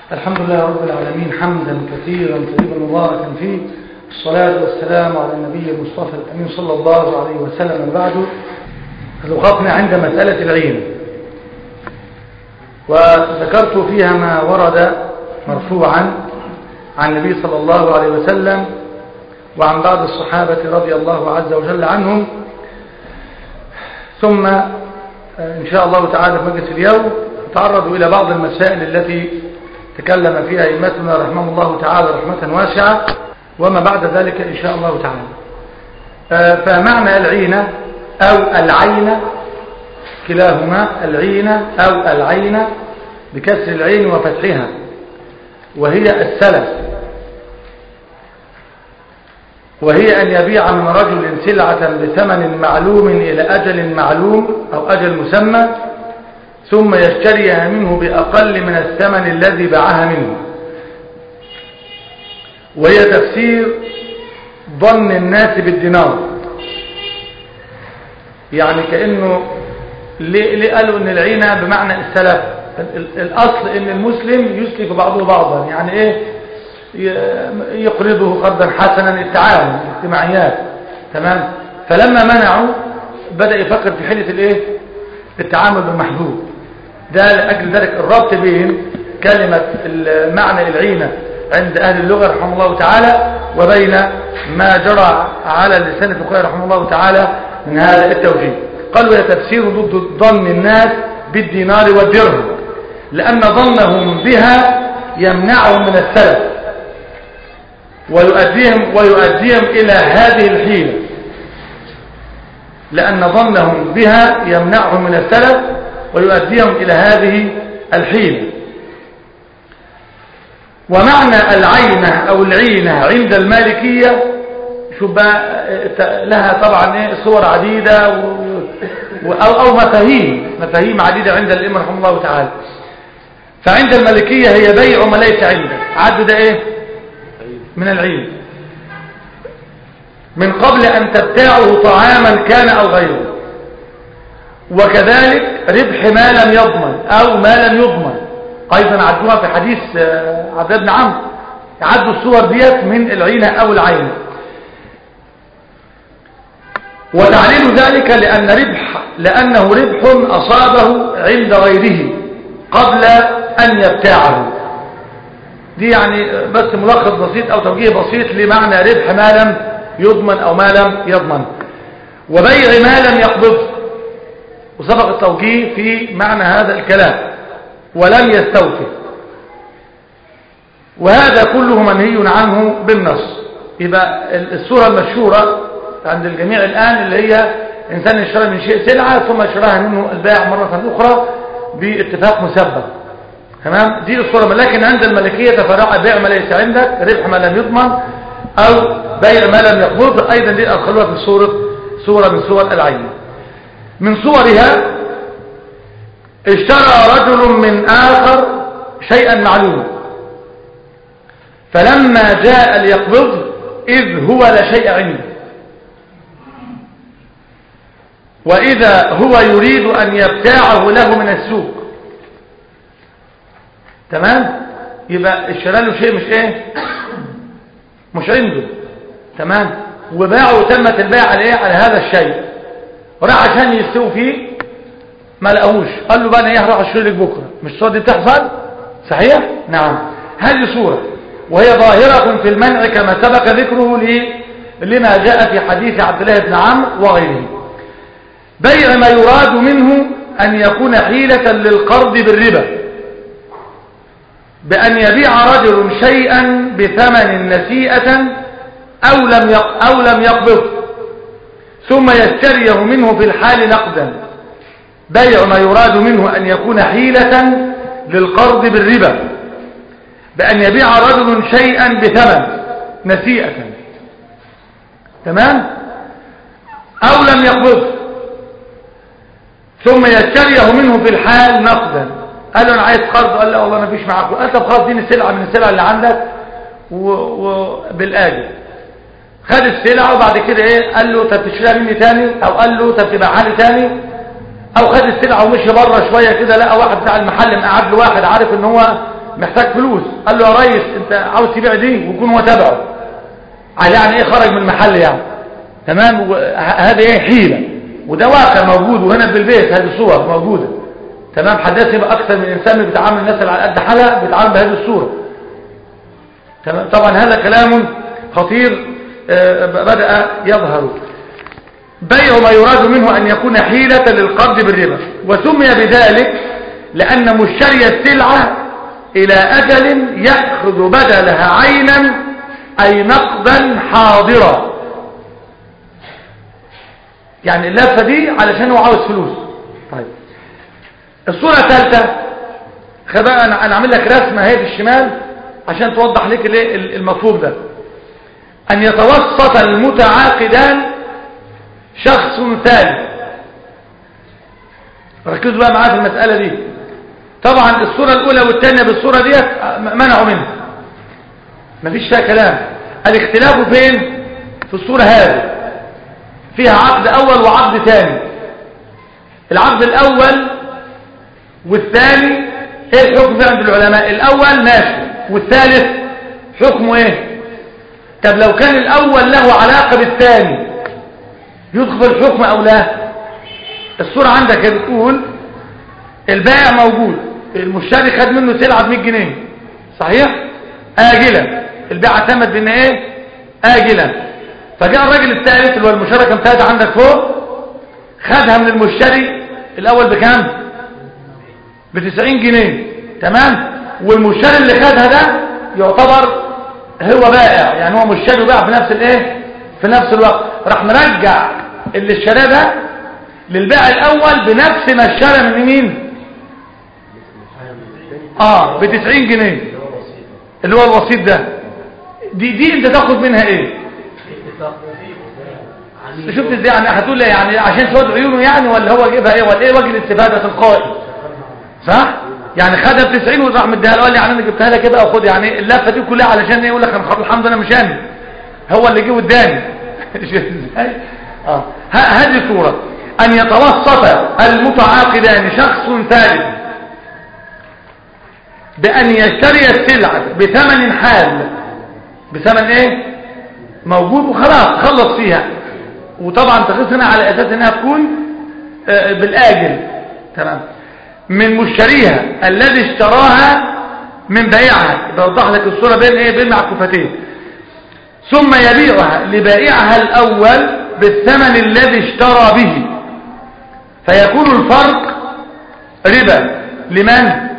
الحمد لله رب العالمين حمدا كثيرا طيبا مباركا فيه الصلاة والسلام على النبي المصطفى الأمين صلى الله عليه وسلم بعد وقفنا عند مسألة العين وذكرت فيها ما ورد مرفوعا عن النبي صلى الله عليه وسلم وعن بعض الصحابة رضي الله عز وجل عنهم ثم إن شاء الله تعالى في مجلس اليوم تعرضوا إلى بعض المسائل التي تكلم فيها أئمتنا رحمه الله تعالى رحمة واسعة وما بعد ذلك إن شاء الله تعالى فمعنى العينة أو العين كلاهما العين أو العين بكسر العين وفتحها وهي السلف وهي أن يبيع من رجل سلعة بثمن معلوم إلى أجل معلوم أو أجل مسمى ثم يشتريها منه بأقل من الثمن الذي باعها منه وهي تفسير ظن الناس بالدينار يعني كأنه ليه قالوا ان العينة بمعنى السلف الأصل ان المسلم يسلف بعضه بعضا يعني ايه يقرضه قرضا حسنا التعاون الاجتماعيات تمام فلما منعوا بدأ يفكر في حلة الايه التعامل بالمحدود ده لأجل ذلك الربط بين كلمة معنى العينة عند أهل اللغة رحمه الله تعالى وبين ما جرى على لسان الفقهاء رحمه الله تعالى من هذا التوجيه قالوا يا تفسير ضد ظن الناس بالدينار والدرهم لأن ظنهم بها يمنعهم من السلف ويؤديهم, ويؤديهم إلى هذه الحيلة لأن ظنهم بها يمنعهم من السلف ويؤديهم إلى هذه الحيلة ومعنى العينة أو العينة عند المالكية شوف لها طبعا ايه صور عديدة و... أو, أو مفاهيم مفاهيم عديدة عند الإمام رحمه الله تعالى فعند المالكية هي بيع ما ليس عندك عد ده ايه من العين من قبل أن تبتاعه طعاما كان أو غيره وكذلك ربح ما لم يضمن أو ما لم يضمن أيضا عدوها في حديث عبد بن عمرو عدوا الصور ديت من العينة أو العين وتعليل ذلك لأن ربح لأنه ربح أصابه عند غيره قبل أن يبتاعه دي يعني بس ملخص بسيط أو توجيه بسيط لمعنى ربح ما لم يضمن أو ما لم يضمن وبيع ما لم يقبض وسبق التوجيه في معنى هذا الكلام ولم يستوفي وهذا كله منهي عنه بالنص يبقى الصورة المشهورة عند الجميع الآن اللي هي إنسان يشتري من شيء سلعة ثم يشتراها منه البائع مرة أخرى باتفاق مسبب تمام دي الصورة لكن عند الملكية تفرع بيع ما ليس عندك ربح ما لم يضمن أو بيع ما لم يقبض أيضا دي أدخلوها في صورة صورة من صور العين من صورها اشترى رجل من آخر شيئا معلوما فلما جاء ليقبض إذ هو لا شيء عنده وإذا هو يريد أن يبتاعه له من السوق تمام يبقى اشترى له شيء مش ايه مش عنده تمام وباعه وتمت البيع على ايه على هذا الشيء وراح عشان يستوي فيه ما لقاهوش قال له بقى انا ايه هروح اشتري لك بكره مش صوت دي بتحصل صحيح نعم هذه صوره وهي ظاهره في المنع كما سبق ذكره لما جاء في حديث عبد الله بن عمرو وغيره بيع ما يراد منه أن يكون حيلة للقرض بالربا بأن يبيع رجل شيئا بثمن نسيئة أو لم أو لم يقبض ثم يشتريه منه في الحال نقدا بيع ما يراد منه أن يكون حيلة للقرض بالربا بأن يبيع رجل شيئا بثمن نسيئة تمام أو لم يقبض ثم يشتريه منه في الحال نقدا قال له انا عايز قرض قال لا والله ما فيش معاك قال طب خلاص دي السلعه من السلع اللي عندك وبالاجل خد السلعه وبعد كده ايه قال له طب تشتريها مني تاني او قال له طب تبيعها لي تاني او خد السلعه ومشي بره شويه كده لقى واحد بتاع المحل مقعد له واحد عارف ان هو محتاج فلوس قال له يا ريس انت عاوز تبيع دي ويكون هو تبعه على يعني ايه خرج من المحل يعني تمام هذه ايه حيلة وده واقع موجود وهنا في البيت هذه صور موجودة تمام حدثني اكثر من انسان بيتعامل الناس اللي على قد حالها بيتعامل بهذه الصورة تمام طبعا هذا كلام خطير آه، بدأ يظهر بيع ما يراد منه أن يكون حيلة للقرض بالربا وسمي بذلك لأن مشتري السلعة إلى أجل يأخذ بدلها عينا أي نقدا حاضرا يعني اللفة دي علشان هو عاوز فلوس طيب الصورة الثالثة خبأ أنا أنا أعمل لك رسمة هي في الشمال عشان توضح لك الايه المفهوم ده أن يتوسط المتعاقدان شخص ثالث ركزوا بقى معايا في المسألة دي طبعا الصورة الأولى والثانية بالصورة ديت منعوا منها مفيش فيها كلام الاختلاف فين في الصورة هذه فيها عقد أول وعقد ثاني العقد الأول والثاني ايه الحكم فيه عند العلماء الأول ماشي والثالث حكمه ايه طب لو كان الأول له علاقة بالثاني يدخل الحكم أو لا الصورة عندك بتقول البائع موجود المشتري خد منه سلعة ب 100 جنيه صحيح آجلا البيع اعتمد بان ايه آجلا فجاء الراجل الثالث اللي هو المشاركة بتاعته عندك فوق خدها من المشتري الأول بكام ب 90 جنيه تمام والمشتري اللي خدها ده يعتبر هو بائع يعني هو مشتري وبائع في نفس الايه في نفس الوقت راح مرجع اللي اشتراه ده للبيع الاول بنفس ما اشترى من مين اه ب 90 جنيه اللي هو الوسيط ده دي دي انت تاخد منها ايه شفت ازاي يعني هتقول يعني عشان سود عيونه يعني ولا هو جايبها ايه ولا ايه وجه الاستفاده القائل صح يعني خدها ب 90 وراح مديها له قال لي يعني انا جبتها لك كده وخد يعني اللفه دي كلها علشان يقول لك انا الحمد لله مش انا هو اللي جه قدامي ازاي اه هذه صوره ان يتوسط المتعاقدان شخص ثالث بان يشتري السلعه بثمن حال بثمن ايه موجود وخلاص خلص فيها وطبعا تقيس هنا على اساس انها تكون بالاجل تمام من مشتريها الذي اشتراها من بيعها بوضح لك الصورة بين ايه بين معكوفتين ثم يبيعها لبائعها الاول بالثمن الذي اشترى به فيكون الفرق ربا لمن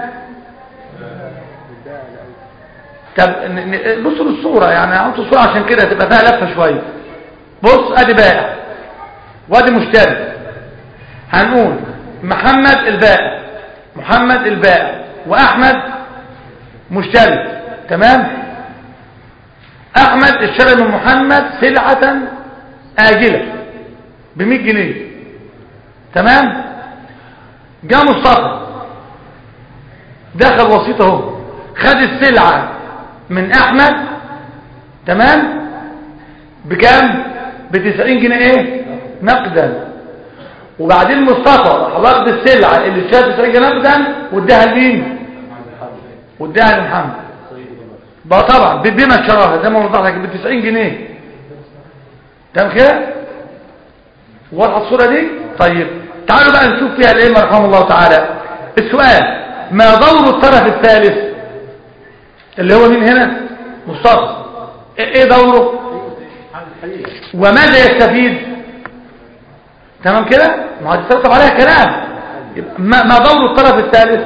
طب بصوا للصورة يعني عملت الصورة عشان كده تبقى فيها لفة شوية بص ادي بائع وادي مشتري هنقول محمد البائع محمد البائع واحمد مشتري تمام احمد اشترى من محمد سلعة اجلة ب 100 جنيه تمام جاء مصطفى دخل وسيط اهو خد السلعة من احمد تمام بكام ب 90 جنيه ايه نقدا وبعدين مصطفى راح واخد السلعه اللي اشتريها 90 جنيه نقدا واداها لمين واداها لمحمد بقى طبعا بما اشتراها زي ما وضحت لك ب 90 جنيه تمام كده واضحه الصوره دي طيب تعالوا بقى نشوف فيها الائمه رحمه الله تعالى السؤال ما دور الطرف الثالث اللي هو مين هنا مصطفى ايه دوره وماذا يستفيد تمام كده ما هو يترتب عليها كلام ما ما دور الطرف الثالث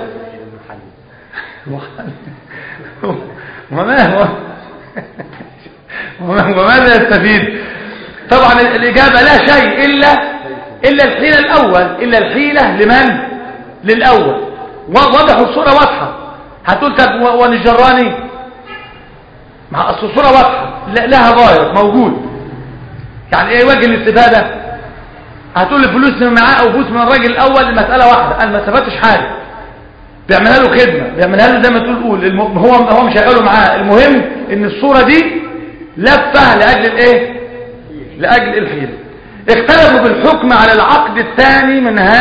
وما وماذا يستفيد طبعا الإجابة لا شيء إلا إلا الحيلة الأول إلا الحيلة لمن للأول واضح الصورة واضحة هتقول طب ونجراني مع أصل الصورة واضحة لها ظاهر موجود يعني ايه وجه الاستفادة هتقول لي فلوس من معاه او فلوس من الراجل الاول المسألة واحدة انا ما استفدتش حاجة بيعملها له خدمة بيعملها له زي ما تقول قول الم... هو هو مشغله معاه المهم ان الصورة دي لفة لاجل الايه لاجل الحيلة اختلفوا بالحكم على العقد الثاني من هذه الصورة على ثلاثة اقوال القول الاول ان الصورة دي لفة لاجل الايه لاجل الحيلة اختلفوا بالحكم على العقد الثاني من هذه الصورة على ثلاثة اقوال القول الاول ان الصورة دي لفة لاجل الايه لاجل الحيلة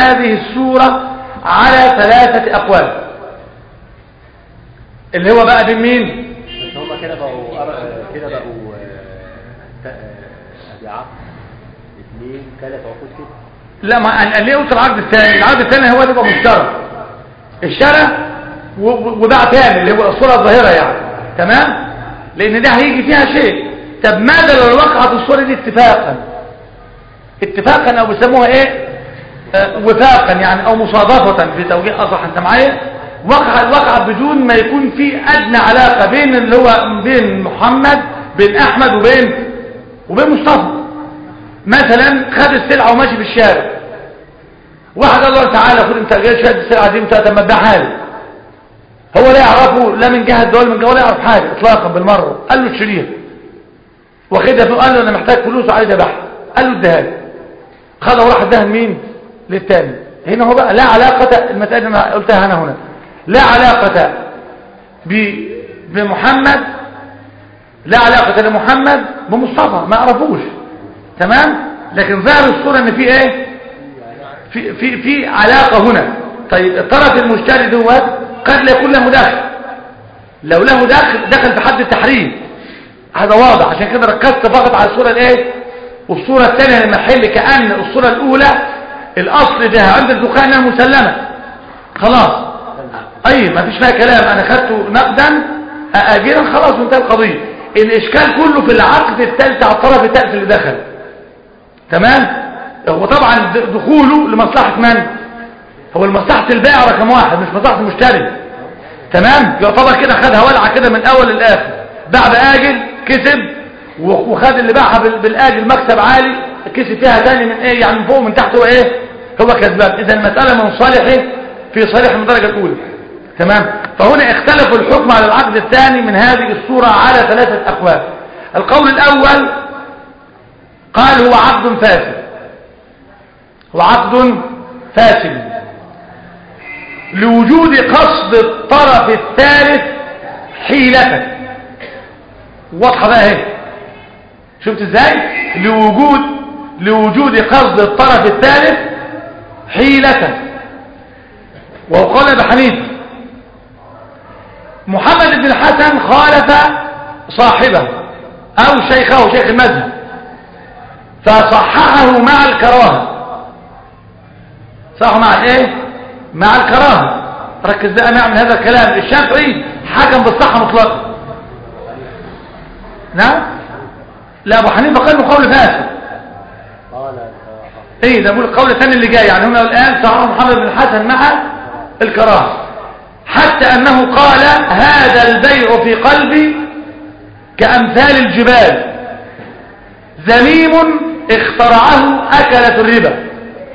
اللي هو بقى بين مين بس هما كده بقوا أر- كده بقوا آه، تا- آه، ابي عقد اثنين ثلاث عقود كده لا ما أنا ليه قلت العقد الثاني العقد الثاني هو اللي يبقى مشترك اشترى و- و- وباع تاني اللي هو الصورة الظاهرة يعني تمام لان ده هيجي فيها شيء طب ماذا لو وقعت الصورة دي اتفاقا اتفاقا او بيسموها ايه آه، وفاقا يعني او مصادفة في توجيه اصح انت معايا وقع وقع بدون ما يكون في ادنى علاقة بين اللي هو بين محمد بين احمد وبين وبين مصطفى مثلا خد السلعة وماشي في الشارع واحد قال له تعالى خد انت جاي شاد السلعة دي انت طب ما تبيعها لي هو لا يعرفه لا من جهة دول من جهة ولا يعرف حاجة اطلاقا بالمرة قال له تشتريها واخدها فيه قال له انا محتاج فلوس وعايز ابيعها قال له اديها لي خدها وراح اداها لمين للتاني هنا هو بقى لا علاقة المسألة اللي انا قلتها انا هنا لا علاقة ب... بمحمد لا علاقة لمحمد بمصطفى ما عرفوش تمام لكن ظاهر الصورة ان في ايه في في في علاقة هنا طيب الطرف المشتري دوت قد لا يكون له دخل لو له دخل دخل في حد التحريم هذا واضح عشان كده ركزت فقط على الصورة الايه والصورة الثانية المحل كأن الصورة الاولى الاصل ده عند الدخان انها مسلمة خلاص اي ما فيش فيها كلام انا خدته نقدا اجلا خلاص وانتهى القضية الاشكال كله في العقد الثالث على الطرف الثالث اللي دخل تمام هو طبعا د- دخوله لمصلحة من هو لمصلحة البائع رقم واحد مش مصلحة المشتري تمام يعتبر كده خدها ولعة كده من اول للاخر باع باجل كسب و- وخد اللي باعها بال- بالاجل مكسب عالي كسب فيها تاني من ايه يعني من فوق ومن تحت هو ايه هو كسبان اذا المسألة من صالحه في صالح من الدرجة الاولى تمام فهنا اختلفوا الحكم على العقد الثاني من هذه الصورة على ثلاثة اقوال القول الاول قال هو عقد فاسد هو عقد فاسد لوجود قصد الطرف الثالث حيلة واضحة بقى اهي شفت ازاي لوجود لوجود قصد الطرف الثالث حيلة وهو قال ابو حنيفه محمد بن الحسن خالف صاحبه او شيخه شيخ المذهب فصححه مع الكراهه صح مع الايه مع الكراهه ركز بقى نعمل هذا الكلام الشافعي حكم بالصحه مطلقا نعم لا ابو حنيفه قال انه قول فاسد قال آه، ايه ده بقول القول الثاني اللي جاي يعني هنا الان صححه محمد بن الحسن مع الكراهه حتى انه قال هذا البيع في قلبي كامثال الجبال ذميم اخترعه اكلة الربا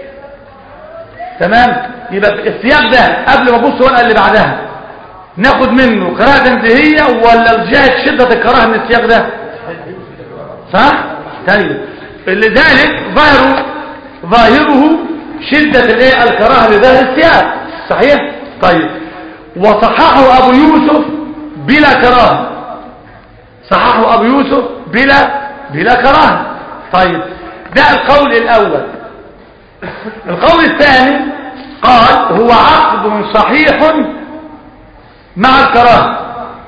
تمام يبقى السياق ده قبل ما ابص الورقه اللي بعدها ناخد منه قراءة تنزيهية ولا جهة شدة الكراهة من السياق ده صح طيب لذلك ظاهره ظاهره شدة الايه الكراهة لظاهر السياق صحيح طيب وصححه ابو يوسف بلا كراهة صححه ابو يوسف بلا بلا كراهة طيب ده القول الاول القول الثاني قال هو عقد صحيح مع الكراهة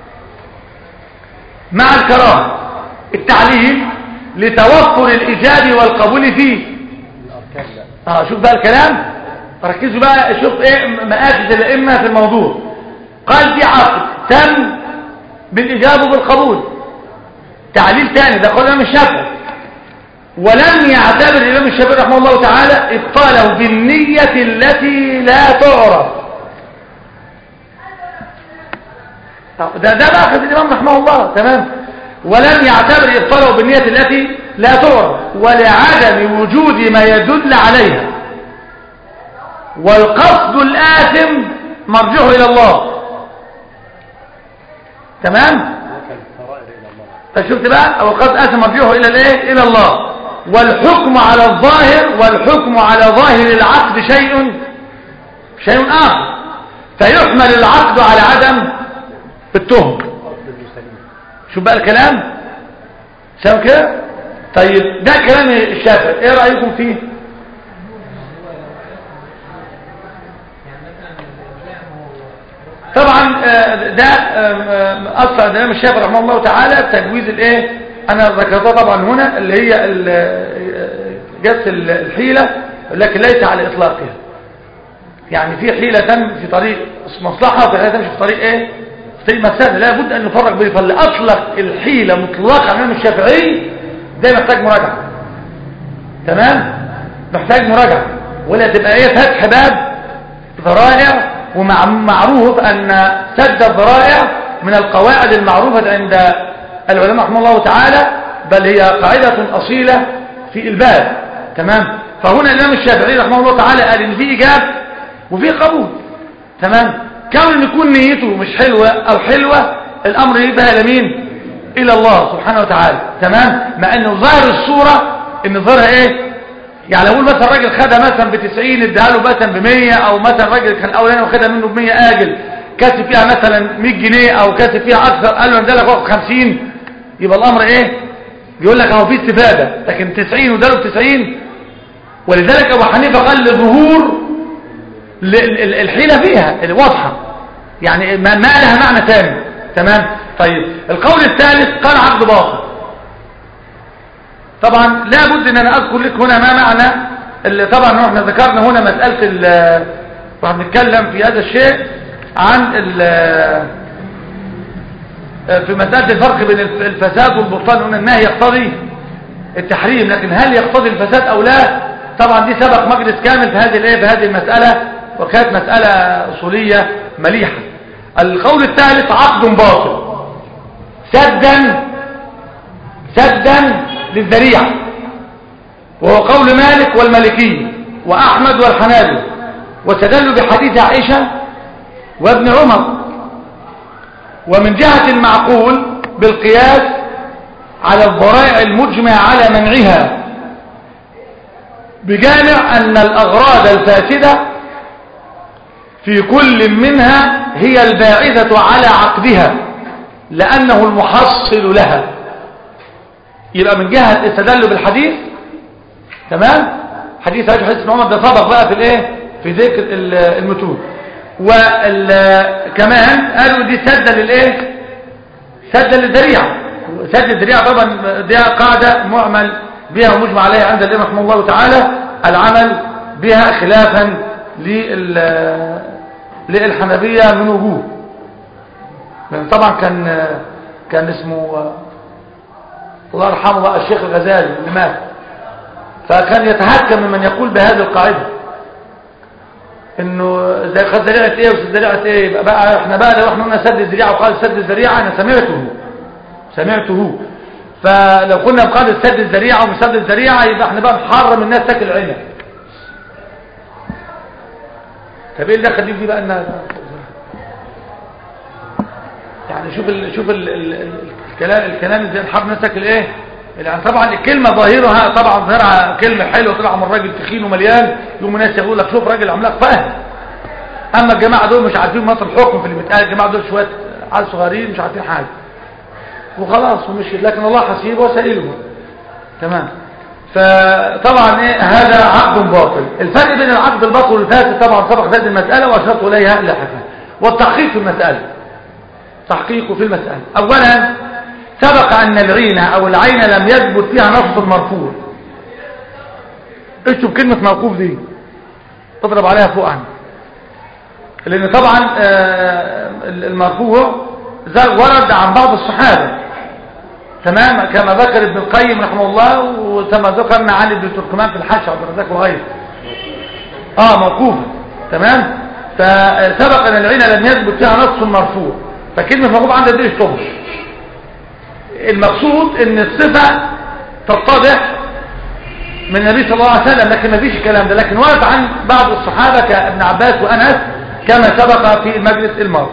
مع الكراهة التعليل لتوفر الإيجاب والقبول فيه الاركان لا اه شوف بقى الكلام ركزوا بقى شوف ايه مآخذ الأئمة في الموضوع قال دي عقد تم بالإجابة وبالقبول تعليل تاني ده قول الإمام الشافعي ولم يعتبر الإمام الشافعي رحمه الله تعالى إبطاله بالنية التي لا تعرف ده ده مأخذ الإمام رحمه الله تمام ولم يعتبر إبطاله بالنية التي لا تعرف ولعدم وجود ما يدل عليها والقصد الآثم مرجعه إلى الله تمام وكل السرائر الى الله فشفت بقى او القصد آثم مرجعه إلى الايه إلى الله والحكم على الظاهر والحكم على ظاهر العقد شيء شيء آخر فيحمل العقد على عدم التهم قصد المسلمين شوف بقى الكلام سام كده طيب ده كلام الشافعي ايه رأيكم فيه طبعا آه، ده آم، آم، اصلا الامام الشافعي رحمه الله تعالى تجويز الايه انا ذكرتها طبعا هنا اللي هي ال- آه، جس ال- الحيله لكن ليس على اطلاقها يعني في حيله تم في طريق مصلحه وفي حيله تمشي في طريق ايه في طريق مفسده لا بد ان نفرق بين فاللي اطلق الحيله مطلقه على الامام الشافعي ده محتاج مراجعه تمام محتاج مراجعه ولا تبقى ايه فتح باب ذرائع ومعروف أن سد الذرائع من القواعد المعروفة عند العلماء رحمه الله تعالى بل هي قاعدة أصيلة في الباب تمام فهنا الإمام الشافعي رحمه الله تعالى قال إن في إجاب وفي قبول تمام كون أن يكون نيته مش حلوة أو حلوة الأمر يبقى لمين إلى الله سبحانه وتعالى تمام مع أنه ظاهر الصورة أن ظاهرها إيه يعني لو اقول مثلا راجل خدها مثلا ب 90 اداها له مثلا ب 100 او مثلا راجل كان اولاني واخدها منه ب 100 اجل كاسب فيها مثلا 100 جنيه او كاسب فيها اكثر قال له ادالك واخد 50 يبقى الامر ايه يقول لك اهو في استفاده لكن 90 واداله ب 90 ولذلك ابو حنيفه قال لظهور ل- ال- الحيله فيها واضحه يعني ما ما لها معنى ثاني تمام طيب القول الثالث قال عقد باطل طبعا لا بد ان انا اذكر لك هنا ما معنى اللي طبعا احنا ذكرنا هنا مسألة ال راح نتكلم في هذا الشيء عن ال في مسألة الفرق بين الف- الفساد والبطلان قلنا النهي يقتضي التحريم لكن هل يقتضي الفساد او لا طبعا دي سبق مجلس كامل في هذه الايه في هذه المسألة وكانت مسألة اصولية مليحة القول الثالث عقد باطل سدا سدا للذريعة وهو قول مالك والمالكي وأحمد والحنابل واستدلوا بحديث عائشة وابن عمر ومن جهة المعقول بالقياس على الضرائع المجمع على منعها بجامع أن الأغراض الفاسدة في كل منها هي الباعثة على عقدها لأنه المحصل لها يبقى من جهة استدلوا بالحديث تمام حديث عائشة حديث ابن عمر ده سبق بقى في الايه في ذكر ال- المتون وكمان قالوا دي سد للايه سد للذريعه سد الذريعه طبعا دي قاعده معمل بها ومجمع عليها عند الامام رحمه الله تعالى العمل بها خلافا لل للحنفيه من وجوه لأن طبعا كان كان اسمه الله يرحمه بقى الشيخ الغزالي اللي مات فكان يتحكم ممن يقول بهذه القاعدة انه زي خد ذريعة ايه وسد ذريعة ايه يبقى بقى احنا بقى لو احنا قلنا سد الذريعة وقال سد الذريعة انا سمعته سمعته فلو كنا بقاعدة سد الذريعة ومسد الذريعة يبقى احنا بقى محرم الناس تاكل عنب طب ايه اللي دخل دي بقى انها يعني شوف ال شوف ال ال ال الكلام الكلام ازاي نحب الناس تاكل ايه يعني طبعا الكلمة ظاهرها طبعا ظاهرها كلمة حلوة طلع من راجل تخين ومليان يوم الناس يقول لك شوف راجل عملاق فاهم اما الجماعة دول مش عارفين مصر الحكم في اللي بيتقال الجماعة دول شوية عيال صغيرين مش عارفين حاجة وخلاص ومشي لكن الله حسيبه وسائله تمام فطبعا ايه هذا عقد باطل الفرق بين العقد الباطل والفاسد طبعا سبق هذه المسألة واشرت اليها لاحقا والتحقيق في المسألة تحقيق في المسألة اولا سبق ان العين او العين لم يثبت فيها نص مرفوع اكتب كلمة موقوف دي تضرب عليها فوق عنه لان طبعا آه، المرفوع ذا- ورد عن بعض الصحابة تمام كما ذكر ابن القيم رحمه الله وكما ذكرنا عن ابن تركمان في الحاشة عبد الرزاق وغيره اه موقوفة تمام فسبق ان العين لم يثبت فيها نص مرفوع فكلمة موقوف عندها دي اشتبه المقصود ان الصفة تتضح من النبي صلى الله عليه وسلم لكن ما فيش الكلام ده لكن ورد عن بعض الصحابة كابن عباس وأنس كما سبق في المجلس الماضي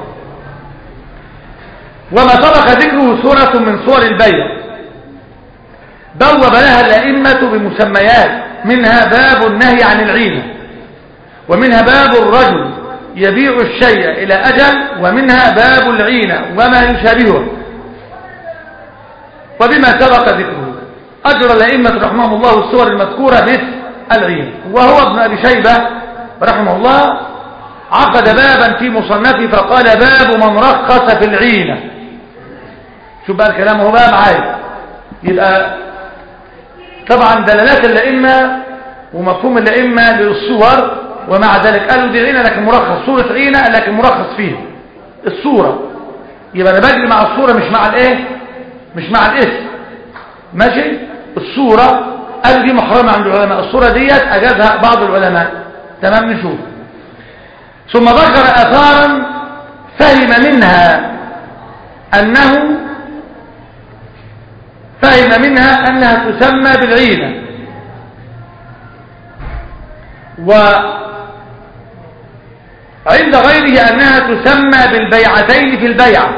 وما سبق ذكره سورة من صور البيع بوب لها الأئمة بمسميات منها باب النهي عن العينة ومنها باب الرجل يبيع الشيء إلى أجل ومنها باب العينة وما يشابهه وبما سبق ذكره أجرى الأئمة رحمهم الله الصور المذكورة باسم العين وهو ابن أبي شيبة رحمه الله عقد بابا في مصنفه فقال باب من رخص في العينة شوف بقى الكلام هو بقى معايا يبقى طبعا دلالات الأئمة ومفهوم الأئمة للصور ومع ذلك قالوا دي عينة لكن مرخص صورة عينة لكن مرخص فيها الصورة يبقى أنا بجري مع الصورة مش مع الإيه مش مع الاسم ماشي الصورة قالوا دي محرمة عند العلماء الصورة ديت أجازها بعض العلماء تمام نشوف ثم ذكر أثارا فهم منها أنه فهم منها أنها تسمى بالعينة وعند غيره أنها تسمى بالبيعتين في البيعة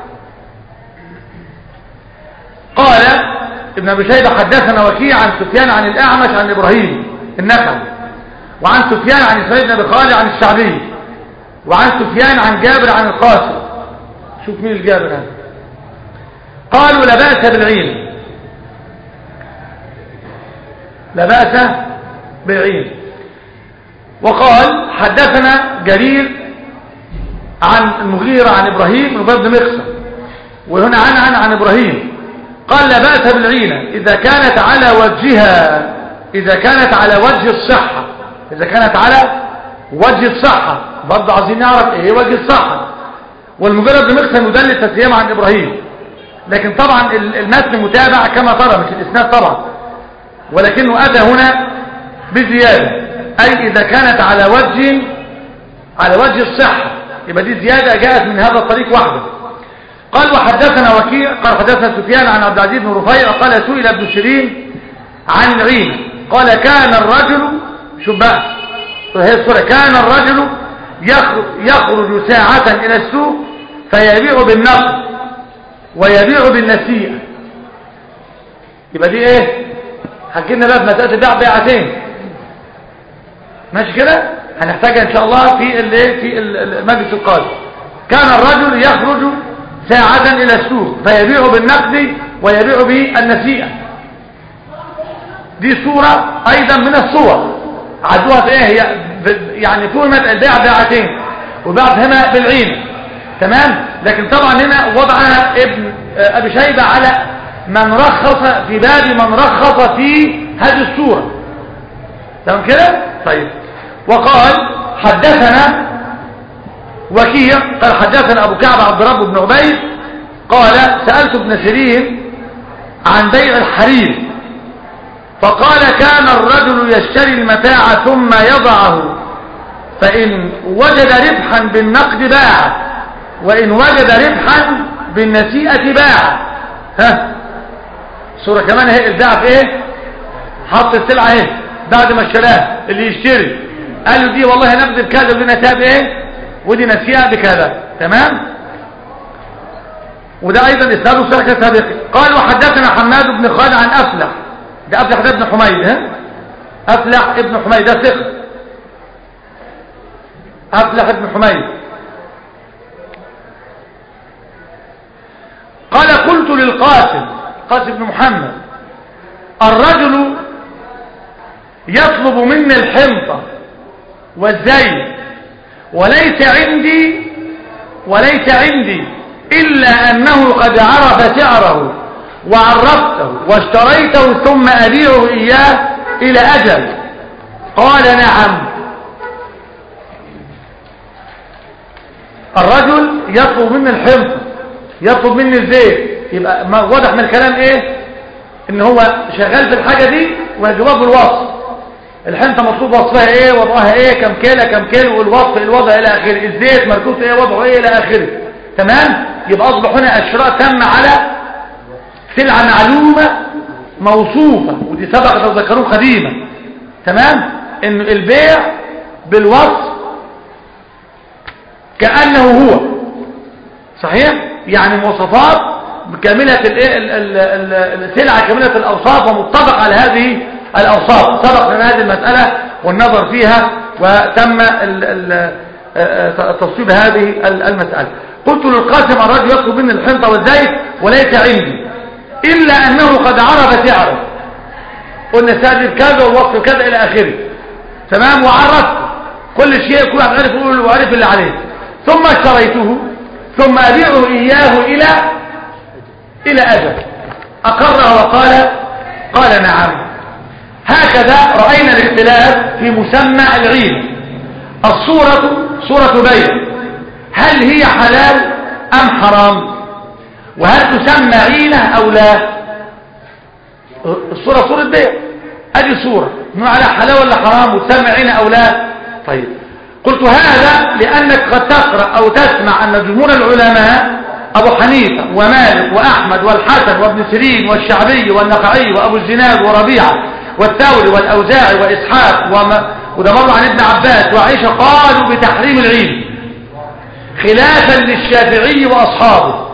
قال ابن أبي شيبة حدثنا وكيع عن سفيان عن الأعمش عن إبراهيم النخل وعن سفيان عن إسرائيل بن أبي خالد عن الشعبي وعن سفيان عن جابر عن القاسم شوف مين الجابر هذا قالوا لا بأس بالعين لا بأس بالعين وقال حدثنا جرير عن المغيرة عن إبراهيم بن مقسم وهنا عن عن عن إبراهيم قال لا بأس بالعينة إذا كانت على وجهها إذا كانت على وجه الصحة إذا كانت على وجه الصحة برضه عايزين نعرف إيه وجه الصحة والمجرد بن مقسم يدلل تسليم عن إبراهيم لكن طبعا المتن متابع كما ترى مش الإسناد طبعا ولكنه أتى هنا بزيادة أي إذا كانت على وجه على وجه الصحة يبقى دي زيادة جاءت من هذا الطريق وحده قال وحدثنا وكيع قال حدثنا سفيان عن عبد العزيز بن رفيع قال سئل ابن سيرين عن العين قال كان الرجل شوف بقى هي الصورة كان الرجل يخرج, يخرج ساعة إلى السوق فيبيع بالنقد ويبيع بالنسيئة يبقى دي ايه حكينا بقى في مسألة البيع بيعتين ماشي كده هنحتاجها ان شاء الله في الايه في المجلس القادم كان الرجل يخرج ساعة الى السوق فيبيع بالنقد ويبيع بالنسيئة دي صورة ايضا من الصور عدوها في ايه هي يعني فهمت البيع بيعتين وبعض هنا بالعين تمام لكن طبعا هنا وضعها ابن ابي شيبة على من رخص في باب من رخص في هذه الصورة تمام كده طيب وقال حدثنا وكيع قال حدثنا ابو كعب عبد رب بن عبيد قال سألت ابن سيرين عن بيع الحرير فقال كان الرجل يشتري المتاع ثم يضعه فإن وجد ربحا بالنقد باع وإن وجد ربحا بالنسيئة باع ها صورة كمان هي البيع في ايه حط السلعة ايه بعد ما اشتراها اللي يشتري قال له دي والله نقد بكذا ودي نسيئة بايه ودي نسيئة بكذا تمام وده ايضا اسناده سرقة سابقة قال وحدثنا حماد بن خالد عن افلح ده افلح ده ابن حميد ها افلح ابن حميد ده ثقة افلح ابن حميد قال قلت للقاسم قاسم بن محمد الرجل يطلب مني الحنطة والزيت وليس عندي وليس عندي إلا أنه قد عرف سعره وعرفته واشتريته ثم أبيعه إياه إلى أجل قال نعم الرجل يطلب مني الحنطة يطلب مني الزيت يبقى ما واضح من الكلام ايه ان هو شغال في الحاجة دي وجواب الوصف الحنطة مطلوب وصفها ايه وضعها ايه كم كيلة كم كيلو والوصف الوضع الى اخره الزيت مركوز ايه وضعه ايه الى اخره تمام يبقى اصبح هنا الشراء تم على سلعة معلومة موصوفة ودي سبق تذكروه قديما تمام ان البيع بالوصف كأنه هو صحيح يعني مواصفات بكاملة السلعة كاملة الأوصاف ومتفق على هذه الأوصاف سبق لنا هذه المسألة والنظر فيها وتم تصويب هذه المسألة قلت للقاسم الرجل يطلب مني الحنطة والزيت وليس عندي إلا أنه قد عرف سعره قلنا سعر كذا والوصف كذا إلى آخره تمام وعرفت كل شيء كل واحد عارف يقول وعارف اللي عليه ثم اشتريته ثم ابيعه اياه الى الى اجل اقر وقال قال نعم هكذا راينا الاختلاف في مسمى العين الصوره صوره بيع هل هي حلال ام حرام وهل تسمى عينه او لا الصورة صورة بيع ادي صورة نوع على حلال ولا حرام وتسمى عينه او لا طيب قلت هذا لانك قد تقرأ او تسمع ان جمهور العلماء ابو حنيفة ومالك واحمد والحسن وابن سيرين والشعبي والنقعي وابو الزناد وربيعة والثوري والاوزاعي واسحاق وما وده مر عن ابن عباس وعائشة قالوا بتحريم العين خلافا للشافعي واصحابه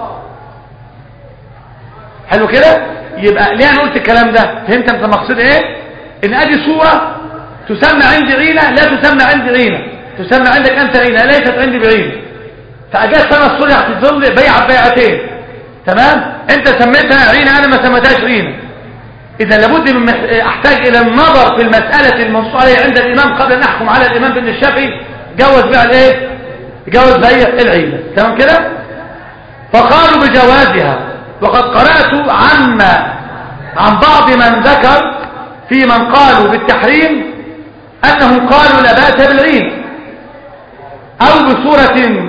حلو كده يبقى ليه انا قلت الكلام ده فهمت انت مقصود ايه ان ادي صورة تسمى عندي عينة لا تسمى عندي عينة تسمى عندك انت عينة ليست عندي بعينة فاجاز سنة الصورة هتظل بيع بيعتين تمام انت سميتها عينة انا ما سميتهاش عينة اذا لابد من مح- احتاج الى النظر في المسألة المنصوص عليها عند الامام قبل ان احكم على الامام بن الشافعي جوز بيع الايه جوز بيع العينة تمام كده فقالوا بجوازها وقد قرأت عما عن بعض من ذكر في من قالوا بالتحريم أنهم قالوا لا بأس بالعين أو بصورة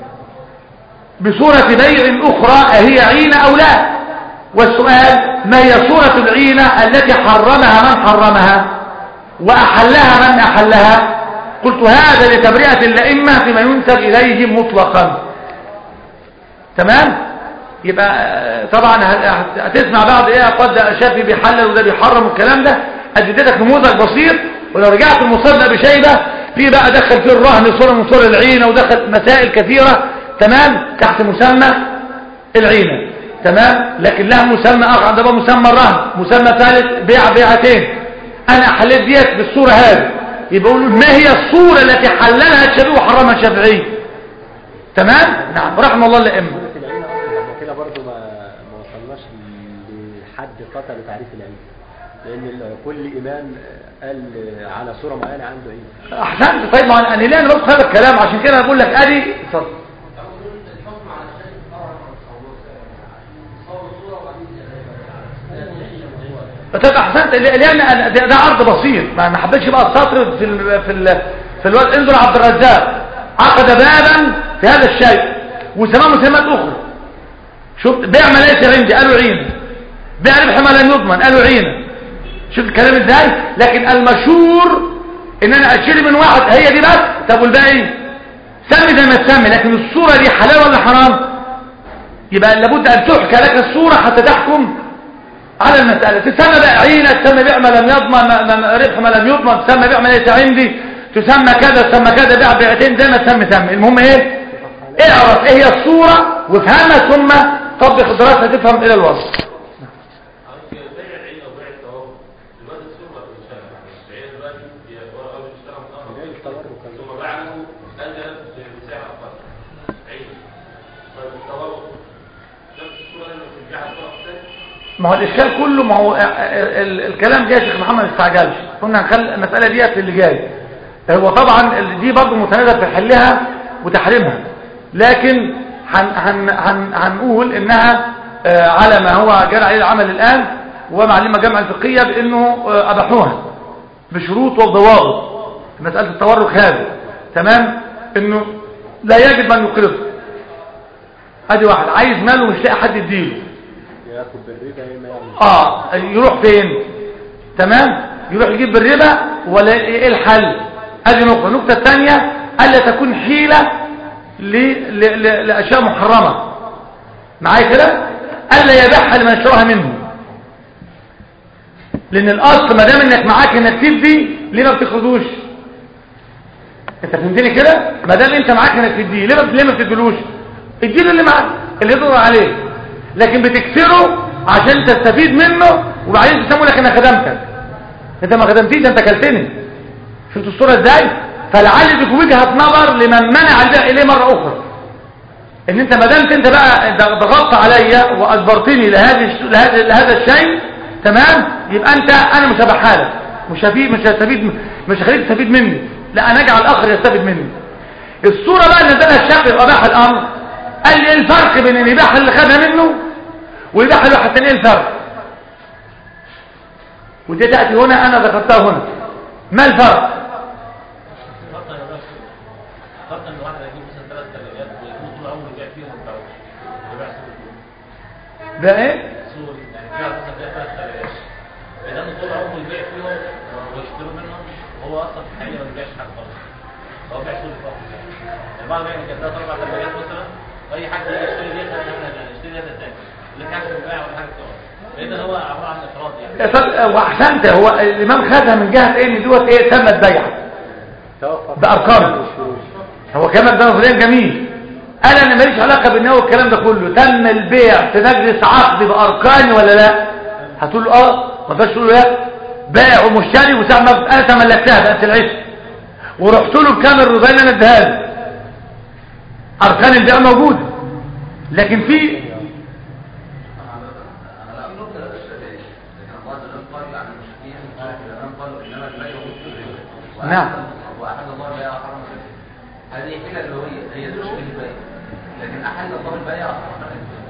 بصورة بيع أخرى أهي عين أو لا والسؤال ما هي صورة العينة التي حرمها من حرمها وأحلها من أحلها قلت هذا لتبرئة الأئمة فيما ينسب إليهم مطلقا تمام يبقى آه، طبعا ه- هتسمع بعض ايه قد ده شافي بيحلل وده بيحرم والكلام ده اديتك نموذج بسيط ولو رجعت المصنف بشيبه في بقى دخل فيه الرهن صوره من صور العينه ودخل مسائل كثيره تمام تحت مسمى العينه تمام لكن لها مسمى اخر عندما مسمى الرهن مسمى ثالث بيع بيعتين انا حليت ديت بالصوره هذه يبقى يقولوا ما هي الصوره التي حللها الشافعي وحرمها الشافعي تمام نعم رحم الله الائمه سورة العين أصلا احنا كده برضو ما ما وصلناش لحد قطع لتعريف العين لأن ال- كل إمام قال على صورة معينة عنده عين احسنت طيب ما انا ليه انا بقول هذا الكلام عشان كده بقول لك ادي اتفضل طيب احسنت لان أنا- ده ده عرض بسيط ما ما حبيتش بقى السطر في ال في ال في الوقت انظر عبد الرزاق عقد بابا في هذا الشيء وسماه مسمات اخرى شوف بيع ما ليس عندي قالوا عين بيع ربح ما لم يضمن قالوا عين شوف الكلام ازاي لكن المشهور ان انا اشتري من واحد هي دي بس طب والباقي سمي زي ما تسمي لكن الصورة دي حلال ولا حرام يبقى لابد ان تحكى لك الصورة حتى تحكم على المسألة تسمى بقى عينة تسمى بيع ما لم يضمن ما ما ربح ما لم يضمن تسمى بيع ما ليس عندي تسمى كذا تسمى كذا بيع بيعتين زي ما تسمي سمي المهم ايه اعرف ايه هي الصورة وافهمها ثم طبق الدراسة تفهم الى الوضع بيع العين او بيع التوافق دلوقتي الصورة بتشتغل العين دلوقتي هي ورقة أو بتشتغل متأخر جاي التورق كان ثم بعده أنزل بسعر أقل عين طيب التوافق نفس الصورة لما ترجعها الطرف الثاني ما هو الإشكال كله ما هو ال- ال- الكلام جاي يا شيخ محمد ما استعجلش كنا هنخلي المسألة ديت اللي جاي هو طبعا ال- دي برضه متنازع في حلها وتحريمها لكن هن هن هن هنقول انها آه، على ما هو جرى عليه العمل الآن ومعلمة جامعة الفقهية بأنه آه، أباحوها بشروط وبضوابط مسألة التورق هذا تمام انه لا يجب من يقرضه ادي واحد عايز ماله مش لاقي حد يديله ياخد بالربا يا اما يعمل اه يروح فين تمام يروح يجيب بالربا ولا ايه الحل ادي نقطه النقطه الثانيه الا تكون حيله ل... ل... ل... لاشياء محرمه معايا كده الا يبيعها لمن اشتراها منه لان الاصل ما دام انك معاك انك تدي ليه ما بتخرجوش انت فهمتني كده ما دام انت معاك انك تديه ليه ما ليه ما بتديلوش اديله اللي معاك اللي يقدر عليه لكن بتكسره عشان تستفيد منه وبعدين تسمو لك انا خدمتك انت ما خدمتيش انت كلتني شفت الصوره ازاي فلعل دي وجهه نظر لمن منع البيع اليه مره اخرى ان انت ما دامت انت بقى ضغطت عليا واجبرتني لهذه لهذا لهذا الشيء تمام يبقى انت انا مش هبحالك مش هفيد مش هستفيد مش هخليك تستفيد مني لا انا اجعل الاخر يستفيد مني الصورة بقى اللي نزلها الشافعي واباح الامر قال لي ايه الفرق بين الاباحه اللي خدها منه والاباحه اللي واحد تاني ايه الفرق ودي تاتي هنا انا ذكرتها هنا ما الفرق فرق يا باشا فرق ان واحد هيجيب مثلا ثلاث ثلاجات ويكون طول عمره يبيع فيهم وما يبيعوش يبيع سوري ده ايه سوري يعني بيع مثلا بيع ثلاث ثلاجات اذا انه طول عمره يبيع فيهم ويشتروا منهم وهو اصلا في الحقيقه ما بيبيعش حاجه خالص هو بيع سوري فقط يعني بعض بيعمل كده ثلاث اربع ثلاجات مثلا اي حد يجي يشتري ديت انا اشتري ديت ازاي اللي حاجه بتباع ولا حاجه بتقعد اذا هو عباره عن افراد يعني طب واحسنت هو الامام خدها من جهه ايه ان دوت ايه تمت بيعه توفر بأرقام. الشروط. هو كلامك ده نظريا جميل انا انا ماليش علاقه بالنهو والكلام ده كله تم البيع في مجلس عقد باركان ولا لا هتقول له اه ما تقدرش تقول له لا بائع ومشتري وساعه ما انا تملكتها بقت العشق ورحت له بكامل رضاين انا اديها له اركان البيع موجوده لكن في نعم وأحل الله البيع وحرم الربا هذه حيلة لغوية هي تشبه البيع لكن أحل الله البيع وحرم الربا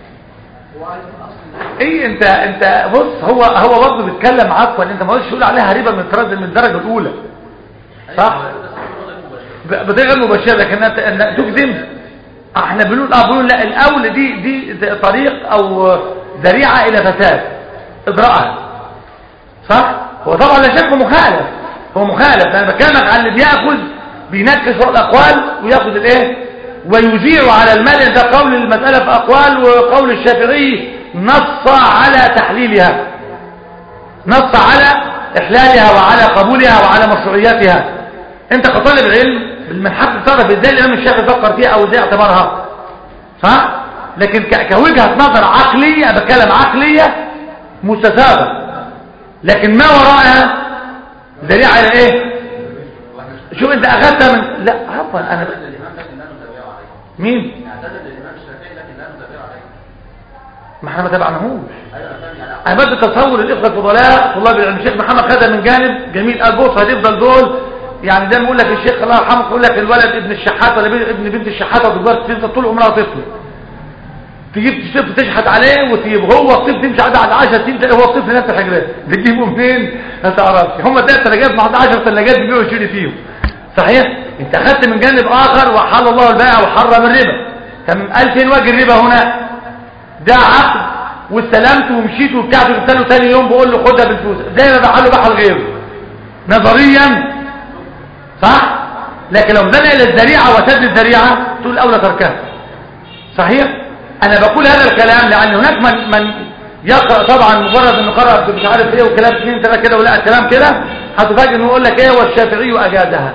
ايه انت انت بص هو هو برضه بيتكلم عفوا انت ما قلتش تقول عليها ربا من الطراز من الدرجه الاولى صح ب- بطريقه مباشره لكن انت انك تكذب احنا بنقول اه بنقول لا الاول دي دي ده طريق او ذريعه الى فساد اجراءها صح هو طبعا لا شك مخالف هو مخالف انا بكلمك عن اللي بياخذ بينكس ورا الاقوال وياخذ الايه ويذيع على المال ده قول المساله في اقوال وقول الشافعي نص على تحليلها نص على احلالها وعلى قبولها وعلى مشروعيتها انت كطالب علم من حق تعرف ازاي الامام الشافعي فكر فيها او ازاي اعتبرها صح لكن ك- كوجهه نظر عقليه أنا بتكلم عقليه مستساغه لكن ما وراءها ذريعه الى ايه شوف انت اخذتها من لا عفوا انا اعتذر للإمام لكن لا نتابعه عليه مين اعتذر للإمام الشافعي لكن لا نتابعه عليه ما احنا ما تابعناهوش أيوة أنا فاهم يعني انا بدي تصور الاخوه الفضلاء طلاب العلم الشيخ محمد خدها من جانب جميل قال بص هتفضل دول يعني زي ما يقول لك الشيخ الله يرحمه يقول لك الولد ابن الشحات ولا بي- ابن بنت الشحاته وتكبر تفضل طول عمرها طفل تجيب الطفل تشحت عليه وتجيب هو الطفل تمشي عدى على 10 سنين تلاقي هو الطفل نفس الحجرات بتجيبه منين ما تعرفش هم ثلاث ثلاجات مع 10 ثلاجات بيبيعوا يشتري فيهم صحيح انت اخذت من جانب اخر وحل الله البيع وحرم الربا طب قال فين وجه الربا هنا ده عقد واستلمت ومشيت وبتاع جبت له ثاني يوم بقول له خدها بالفلوس زي ما بحله بحل غيره نظريا صح لكن لو زنق الى الذريعه وسد الذريعه تقول اولى تركها صحيح انا بقول هذا الكلام لان هناك من من يقرا طبعا مجرد انه قرا مش عارف ايه وكلام اثنين ثلاثه كده ولا الكلام كده هتفاجئ انه يقول لك ايه والشافعي اجازها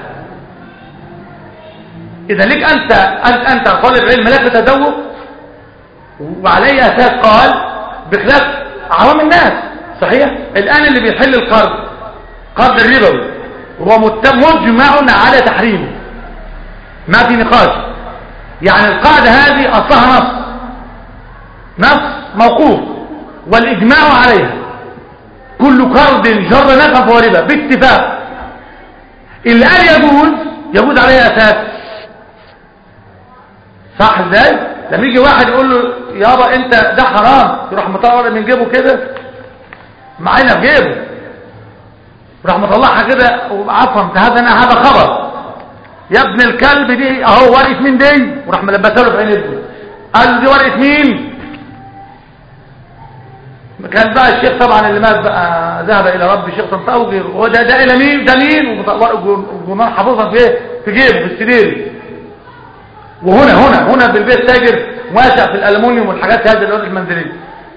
اذا ليك انت انت انت طالب علم لك تذوق وعليه اساس قال بخلاف عوام الناس صحيح الان اللي بيحل القرض قرض الربوي هو مت- مجمع على تحريمه ما في نقاش يعني القاعده هذه اصلها نص نص موقوف والاجماع عليها كل قرض جر نفع فهو ربا باتفاق اللي قال يجوز يجوز عليه اساس صح ازاي لما يجي واحد يقول له يابا انت ده حرام يروح مطلع من جيبه كده معانا في جيبه يروح مطلعها كده عفوا انت هذا انا هذا خبر يا ابن الكلب دي اهو ورقه مين دي وراح ملبسها له في عين ابنه قال له دي ورقه مين كان بقى الشيخ طبعا اللي مات بقى ذهب الى رب الشيخ طنطاوي وغيره هو ده ده الى مين ده مين وجمال حافظها في ايه في جيبه في السرير وهنا هنا هنا بالبيت تاجر واسع في الالومنيوم والحاجات هذه الورق المنزليه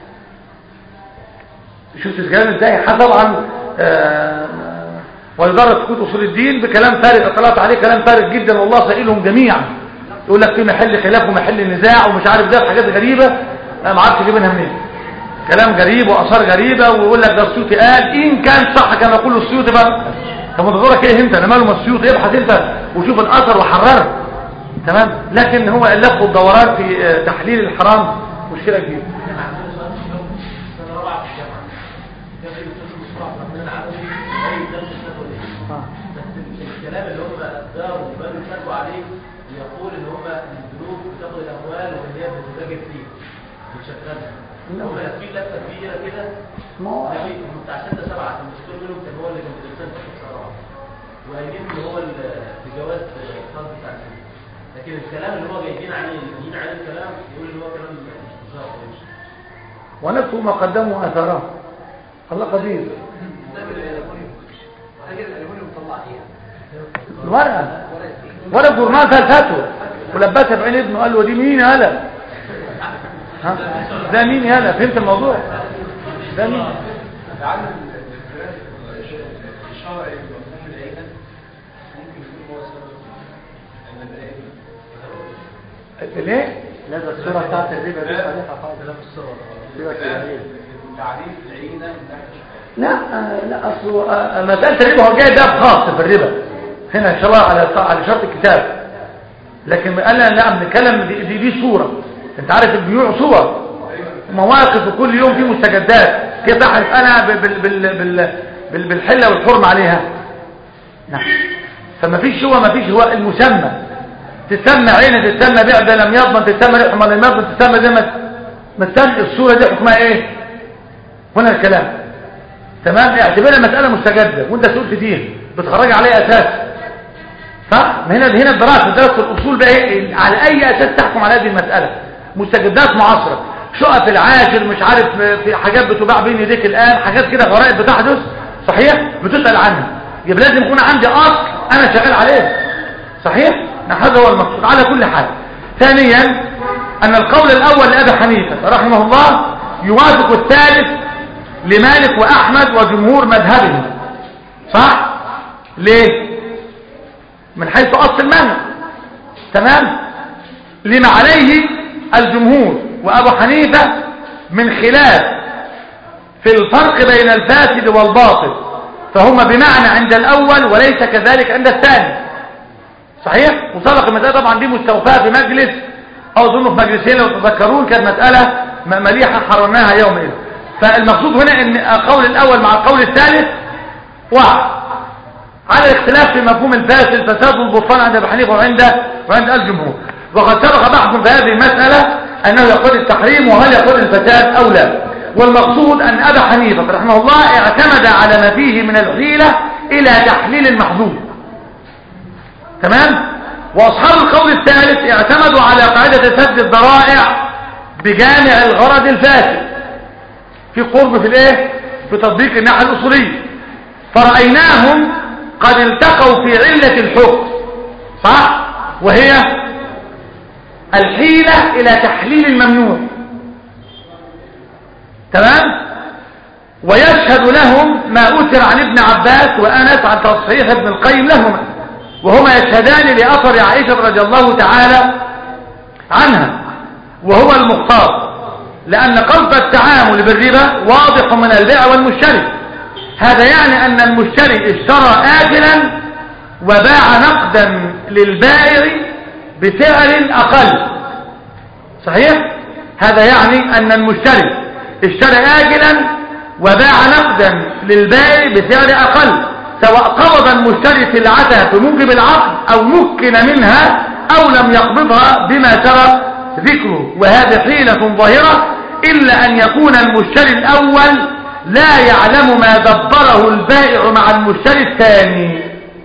شفت الكلام ازاي ح- طبعا آه، ويدرس كتب اصول الدين بكلام فارغ اطلعت عليه كلام فارغ جدا والله سائلهم جميعا يقول لك في محل خلاف ومحل نزاع ومش عارف ده حاجات غريبه انا ما اعرفش اجيبها منين كلام غريب واثار غريبه ويقول لك ده السيوطي قال ان كان صح كما يقول السيوطي بقى طب ما دورك ايه انت انا ماله ما السيوطي ابحث انت وشوف الاثر وحرره تمام لكن هو اللف والدوران في آه، تحليل الحرام مشكله كبيره كان في دكتور مصطفى عبد الرحمن العدوي غير درس الفتوى دي آه. بس الكلام اللي هم داروا وبنوا الفتوى عليه يقول ان هم البنوك بتاخد الاموال وان هي بتتاجر فيه بتشغلها لا. هم لافين لفه كبيره كده ما هو نبي بتاع سنه سبعه كان الدكتور منهم كان هو اللي كان بيدرسنا في سبعه وقايلين ان هو ال- في جواز خاص بتاع السنه لكن الكلام اللي هو جايبين عليه جايبين عليه الكلام يقول ان هو كلام مش بالظبط مش ونكتب ما قدموا اثاره الله قدير تاجر الالومنيوم تاجر الالومنيوم طلع ايه الورقه ورقه جورنال فيها الفتوى ولبسها في عين ابنه قال له دي مين يالا ها ده مين يالا فهمت الموضوع ده مين لعل الاختلاف الشرعي بمفهوم العيلة ممكن يكون هو سبب ان العيلة ليه لا ده الصورة بتاعت الربا دي صريحة خالص سيبك من العين. تعريف العيلة من ناحية لا آه، لا اصل آه، مساله الربا هو جاي ده خاص في الربا هنا ان شاء الله على على شرط الكتاب لكن قال لا لا بنتكلم دي, دي, دي صوره انت عارف البيوع صور مواقف وكل يوم في مستجدات كيف اعرف انا بال بال بال بال بال بالحله والحرمه عليها نعم فما فيش هو ما فيش هو المسمى تسمى عين تسمى بيع ده لم يضمن تسمى ربح ما لم يضمن تسمى زي ما ما تسمى الصوره دي حكمها ايه هنا الكلام تمام اعتبرها مسألة مستجدة وانت سئلت فيها بتخرج عليها اساس صح ما هنا هنا الدراسة دراسة الاصول بقى ايه على اي اساس تحكم على هذه المسألة مستجدات معاصرة شقق العاشر مش عارف في حاجات بتباع بين يديك الان حاجات كده غرائب بتحدث صحيح بتسأل عنها يبقى لازم يكون عندي اصل انا شغال عليه صحيح نعم، هذا هو المقصود على كل حال ثانيا ان القول الاول لابي حنيفه رحمه الله يوافق الثالث لمالك وأحمد وجمهور مذهبهم صح ليه من حيث أصل المنع تمام لما عليه الجمهور وأبو حنيفة من خلاف في الفرق بين الفاسد والباطل فهما بمعنى عند الأول وليس كذلك عند الثاني صحيح وسبق المسألة طبعا دي مستوفاة في مجلس أو أظن في مجلسين لو تذكرون كانت مسألة م- مليحة حررناها يومئذ فالمقصود هنا ان القول الاول مع القول الثالث واحد على الاختلاف في مفهوم الفاسد الفساد والبطلان عند ابي حنيفه وعند وعند الجمهور وقد سبق بحث في هذه المساله انه يقول التحريم وهل يقول الفساد او لا والمقصود ان ابا حنيفه رحمه الله اعتمد على ما فيه من الحيله الى تحليل المحظوظ تمام واصحاب القول الثالث اعتمدوا على قاعده سد الذرائع بجامع الغرض الفاسد في قرب في الايه في تطبيق الناحيه الاصوليه فرأيناهم قد التقوا في علة الحكم صح وهي الحيلة الى تحليل الممنوع تمام ويشهد لهم ما أثر عن ابن عباس وأنس عن تصحيح ابن القيم لهما وهما يشهدان لأثر عائشة رضي الله تعالى عنها وهو المختار لأن قصد التعامل بالربا واضح من البيع والمشتري هذا يعني أن المشتري اشترى آجلا وباع نقدا للبائع بسعر أقل صحيح؟ هذا يعني أن المشتري اشترى آجلا وباع نقدا للبائع بسعر أقل سواء قبض المشتري سلعتها في موجب العقد أو مكن منها أو لم يقبضها بما سبق ذكره وهذه حيلة ظاهرة إلا أن يكون المشتري الأول لا يعلم ما دبره البائع مع المشتري الثاني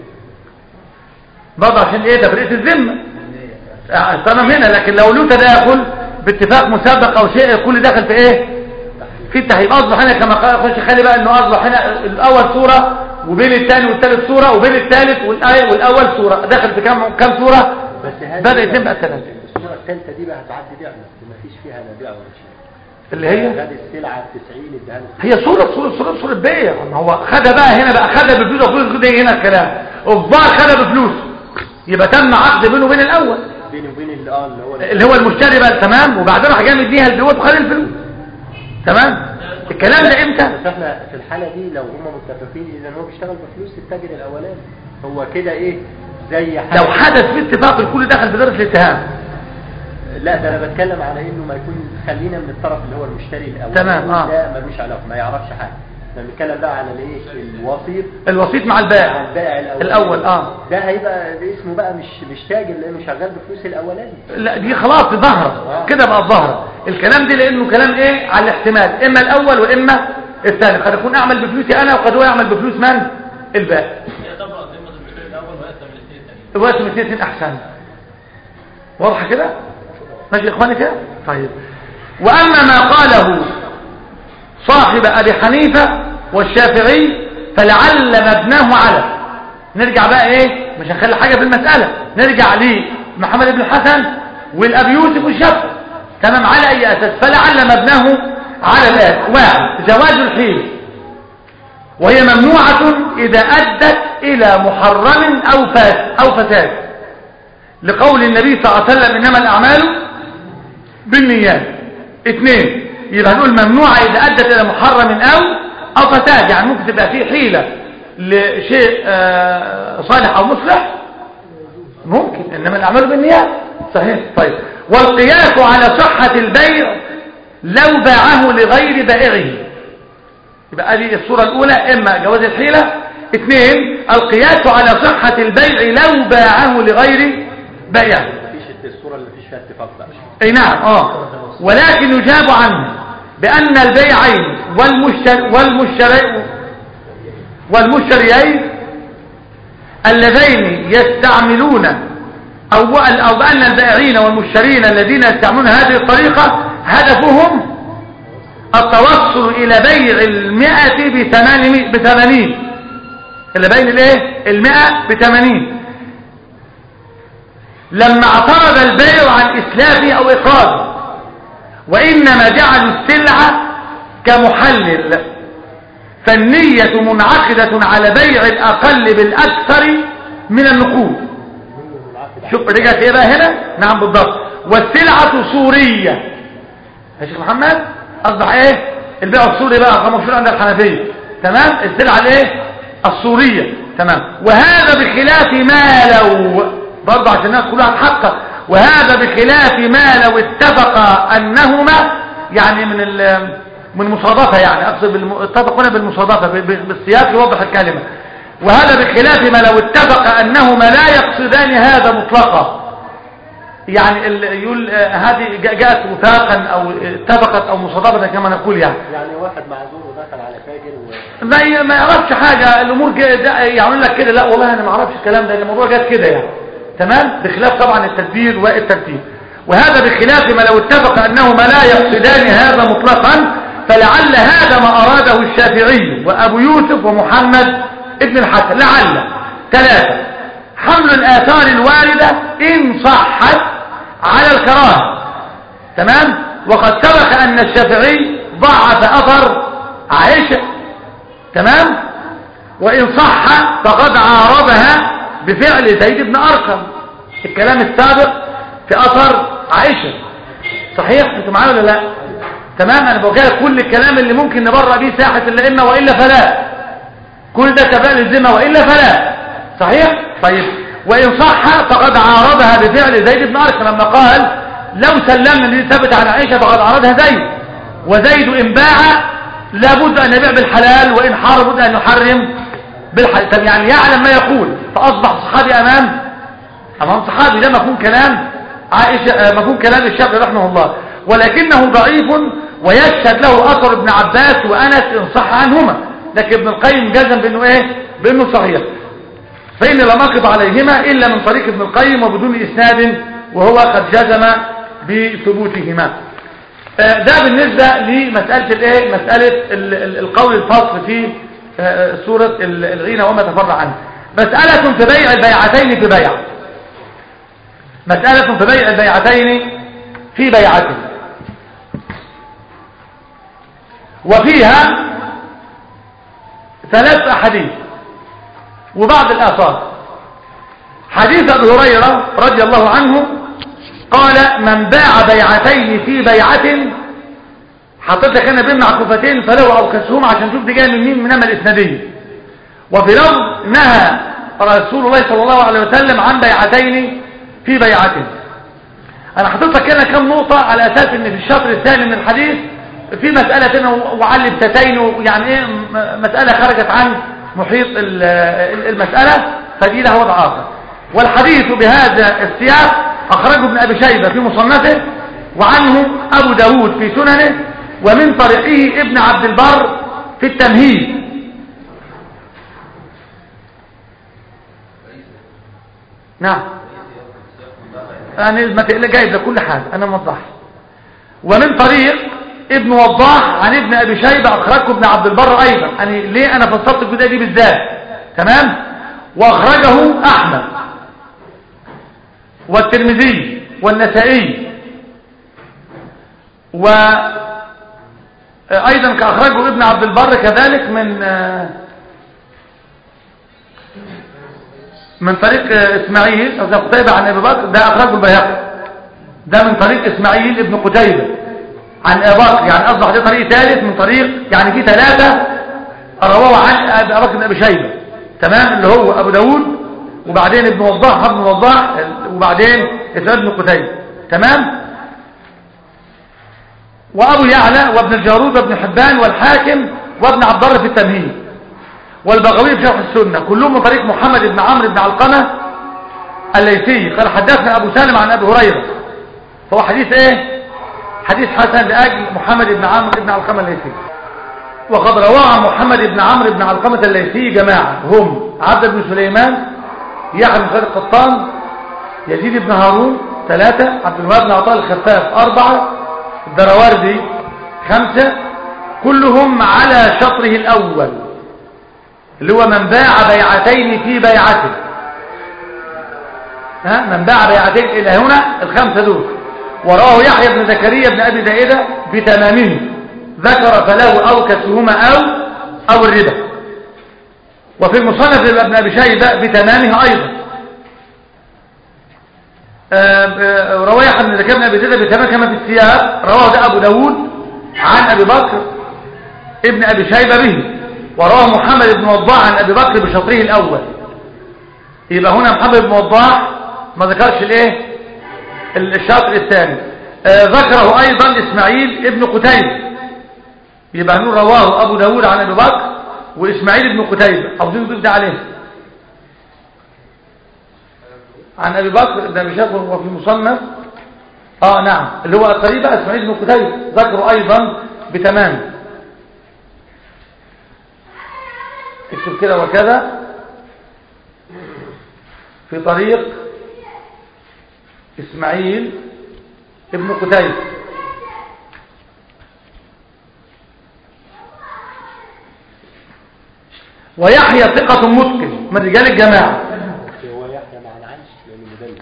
برضه عشان ايه تفرقة الذمة الصنم هنا لكن لو له تداخل باتفاق مسبق او شيء كل داخل في ايه في التحريم اصبح هنا كما قال اخوش خلي بقى انه اصبح هنا الاول صورة وبين الثاني والثالث صورة وبين الثالث والآية والاول صورة داخل في كم كم صورة بس هذه بدأ يتم بقى الثلاثة الصورة الثالثة دي بقى هتعدي بيع بس ما فيش فيها لا بيع ولا شيء اللي هي هذه السلعة ب 90 اداها له هي صورة صورة صورة صورة بيع ما هو خدها بقى هنا بقى خدها بفلوس وفلوس كده هنا الكلام الظاهر خدها بفلوس يبقى تم عقد بينه وبين الاول بيني وبين اللي اه اللي هو اللي هو المشتري بقى تمام وبعدين راح جاي مديها البيوت وخد الفلوس تمام الكلام ده امتى بس احنا في الحالة دي لو هم متفقين اذا هو بيشتغل بفلوس التاجر الاولاني هو كده ايه زي حاجة لو حدث في اتفاق الكل دخل في درس الاتهام لا ده انا بتكلم على انه ما يكون خلينا من الطرف اللي هو المشتري الاولاني تمام، آه. ده ملوش علاقة ما يعرفش حاجة احنا بنتكلم بقى على الايه الوسيط الوسيط مع مع البائع البائع الاولاني الأول اه ده هيبقى ده اسمه بقى مش مش تاجر لانه شغال بفلوس الاولاني لا دي خلاص دي ظهرت كده بقى ظهرت الكلام دي لانه كلام ايه على الاحتمال اما الاول واما الثاني قد اكون اعمل بفلوسي انا وقد هو يعمل بفلوس من البائع هي تبرأ ذمة المشتري الأول ويأتى بالاثنين الثانيين الوقت من اثنين احسن واضحه كده ماشي يا اخواني كده طيب واما ما قاله صاحب ابي حنيفه والشافعي فلعل مبناه على نرجع بقى ايه مش هنخلي حاجه في المساله نرجع لمحمد بن الحسن والابي يوسف والشافعي تمام على اي اساس فلعل مبناه على الآن واحد زواج الحيل وهي ممنوعة إذا أدت إلى محرم أو فاسد أو فساد لقول النبي صلى الله عليه وسلم إنما الأعمال بالنيات اثنين يبقى هنقول ممنوعة إذا أدت إلى محرم أو أو فساد يعني ممكن تبقى فيه حيلة لشيء آه، صالح أو مصلح ممكن إنما الأعمال بالنيات صحيح طيب والقياس على صحة البيع لو باعه لغير بائعه يبقى هذه الصورة الأولى إما جواز الحيلة اثنين القياس على صحة البيع لو باعه لغير بائعه مفيش الصورة اللي مفيش فيها اتفاق بقى اي نعم اه ولكن يجاب عنه بأن البيعين والمشتر والمشتري والمشتريين اللذين يستعملون أو, أو بأن البائعين والمشترين الذين يستعملون هذه الطريقة هدفهم التوصل إلى بيع المئة بثمانين بثمانين إلى بيع الايه المئة بثمانين لما اعترض البائع عن إسلافه أو إقراضه وإنما جعلوا السلعة كمحلل فالنية منعقدة على بيع الأقل بالأكثر من النقود شوف رجعت ايه بقى هنا نعم بالضبط والسلعة صورية يا شيخ محمد أصبح ايه البيع الصوري بقى كما مشهور عند الحنفية تمام السلعة الايه الصورية تمام وهذا بخلاف ما لو برضه عشان الناس كلها تحقق وهذا بخلاف ما لو اتفق أنهما يعني من ال من مصادفة يعني أقصد بالم... اتفق هنا بالمصادفة ب- ب- بالسياق يوضح الكلمة وهذا بخلاف ما لو اتفق أنهما لا يقصدان هذا مطلقا يعني ال... يقول آه، هذه جا- جاءت وفاقا أو اتفقت أو مصادفة كما نقول يعني يعني واحد معذور ودخل على فاجر و... ما ي- ما يعرفش حاجة الأمور جا- ده- يعمل لك كده لا والله أنا ما أعرفش الكلام ده الموضوع جات كده يعني تمام بخلاف طبعا التدبير والترتيب وهذا بخلاف ما لو اتفق أنهما لا يقصدان هذا مطلقا فلعل هذا ما أراده الشافعي وأبو يوسف ومحمد ابن الحسن لعل ثلاثة حمل الآثار الواردة إن صحت على الكراهة تمام وقد سبق أن الشافعي ضعف أثر عائشة تمام وإن صح فقد عارضها بفعل زيد بن أرقم الكلام السابق في أثر عائشة صحيح انتوا معايا ولا لا تمام انا بقول لك كل الكلام اللي ممكن نبرأ بيه ساحة الأئمة وإلا فلا كل ده كبائر الذمة وإلا فلا صحيح طيب وإن صح فقد عارضها بفعل زيد بن أرقم لما قال لو سلمنا الذي ثبت عن عائشة فقد عارضها زيد وزيد إن باع لابد أن يبيع بالحلال وإن حار بد أن يحرم بالحلال طب يعني يعلم ما يقول فأصبح صحابي أمام أمام صحابي ده مفهوم كلام عائشة آه، مفهوم كلام الشافعي رحمه الله ولكنه ضعيف ويشهد له أثر ابن عباس وأنس إن صح عنهما لكن ابن القيم جزم بأنه إيه بأنه صحيح فإن لم أقف عليهما إلا من طريق ابن القيم وبدون إسناد وهو قد جزم بثبوتهما آه، ده بالنسبة لمسألة الايه مسألة ال- ال- القول الفصل في آه، سورة ال- العينة وما تفرع عنه مسألة في بيع البيعتين في بيع مسألة في بيع البيعتين في بيعة وفيها ثلاث أحاديث وبعض الآثار حديث أبي هريرة رضي الله عنه قال من باع بيعتين في بيعة حطيت لك انا بين معكوفتين فلو اوكسهم عشان تشوف دي جايه من مين من اما الاسناديه وفي لفظ نهى رسول الله صلى الله عليه وسلم عن بيعتين في بيعة انا حطيت لك هنا كام نقطة على اساس ان في الشطر الثاني من الحديث في مسألة تانية وعلم تتين يعني ايه م- مسألة خرجت عن محيط ال- ال- المسألة فدي لها وضع آخر والحديث بهذا السياق أخرجه ابن أبي شيبة في مصنفه وعنه أبو داود في سننه ومن طريقه ابن عبد البر في التمهيد نعم أنا ما تقلق جايب لكل حاجة أنا موضح ومن طريق ابن وضاح عن ابن أبي شيبة أخرجه ابن عبد البر أيضا يعني ليه أنا فصلت الجزئية دي بالذات تمام وأخرجه أحمد والترمذي والنسائي وأيضا أخرجه ابن عبد البر كذلك من آه، من طريق آه، إسماعيل أو قتيبة عن أبي بكر ده أخرجه البيهقي ده من طريق إسماعيل ابن قتيبة عن أبي بكر يعني أصبح ده طريق ثالث من طريق يعني في ثلاثة رواه عن أبي بكر بن أبي شيبة تمام اللي هو أبو داود وبعدين ابن وضاح ابن وضاح وبعدين إسماعيل بن قتيبة تمام وأبو يعلى وابن الجارود وابن حبان والحاكم وابن عبد الله في التمهيد والبغوي في شرح السنة كلهم من طريق محمد بن عمرو بن علقمة الليثي قال حدثنا أبو سالم عن أبي هريرة فهو حديث إيه حديث حسن لأجل محمد بن عمرو بن علقمة الليثي وقد رواه عن محمد بن عمرو بن علقمة الليثي جماعة هم عبد بن سليمان يحيى بن خالد القطان يزيد بن هارون ثلاثة عبد الوهاب بن عطاء الخفاف أربعة الدراوردي خمسة كلهم على شطره الأول اللي هو من باع بيعتين في بيعته ها من باع بيعتين إلى هنا الخمسة دول وراه يحيى بن زكريا بن أبي زائدة بتمامه ذكر فله أو كسهما أو أو الربا وفي المصنف لابن أبي شيبة بتمامه أيضا آه، آه، رواه يحيى بن زكريا بن أبي زائدة بتمامه كما في السياق رواه ده أبو داود عن أبي بكر ابن أبي شيبة به ورواه محمد بن وضاح عن أبي بكر بشطره الأول يبقى هنا محمد بن وضاح ما ذكرش الايه الشاطر الثاني آه ذكره ايضا اسماعيل ابن قتيبة يبقى نقول رواه ابو داود عن ابي بكر واسماعيل ابن قتيبة عاوزين نضيف ده عليه عن ابي بكر ابن ابي شيخ وفي مصنف اه نعم اللي هو الطريقة اسماعيل بن قتيبة ذكره ايضا بتمام اكتب كده وكذا في طريق إسماعيل ابن قتيبة ويحيى ثقة متقن من رجال الجماعة هو يحيى ما عنعنش لانه مدلس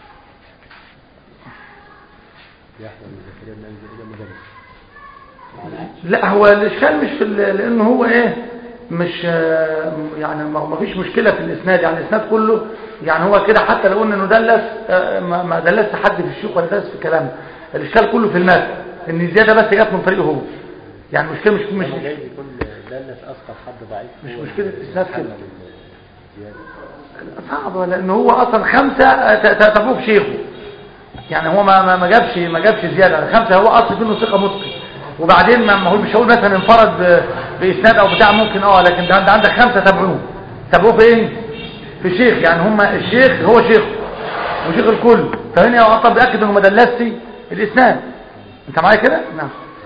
يحيى بن زكريا بن ابي زائده مدلس ما عنعنش لا هو الإشكال مش في ال- لأنه هو إيه مش آه، يعني ما ما فيش مشكلة في الإسناد يعني الإسناد كله يعني هو كده حتى لو قلنا إنه دلس آه، ما ما دلس حد في الشيوخ ولا دلس في كلامه الإشكال كله في المتن إن الزيادة بس جت من طريقه هو يعني المشكلة مش مش هو جايز يكون دلس اسقط حد ضعيف مش هو مشكلة اللي إسناد كده. حمل الزيادة. صعب لأن هو أصلا خمسة ت- ت- تفوق شيخه يعني هو ما ما ما جابش ما جابش زيادة خمسة هو أصل منه ثقة متقن وبعدين ما ما هو مش هقول مثلا انفرد ب- بإسناد أو بتاع ممكن اه لكن ده انت عندك خمسة تابعوه تابعوه فين؟ في شيخ يعني هم الشيخ هو شيخ وشيخ الكل فهنا هو أصلا بيأكد إنه ما دلستي الإسناد أنت معايا كده؟ نعم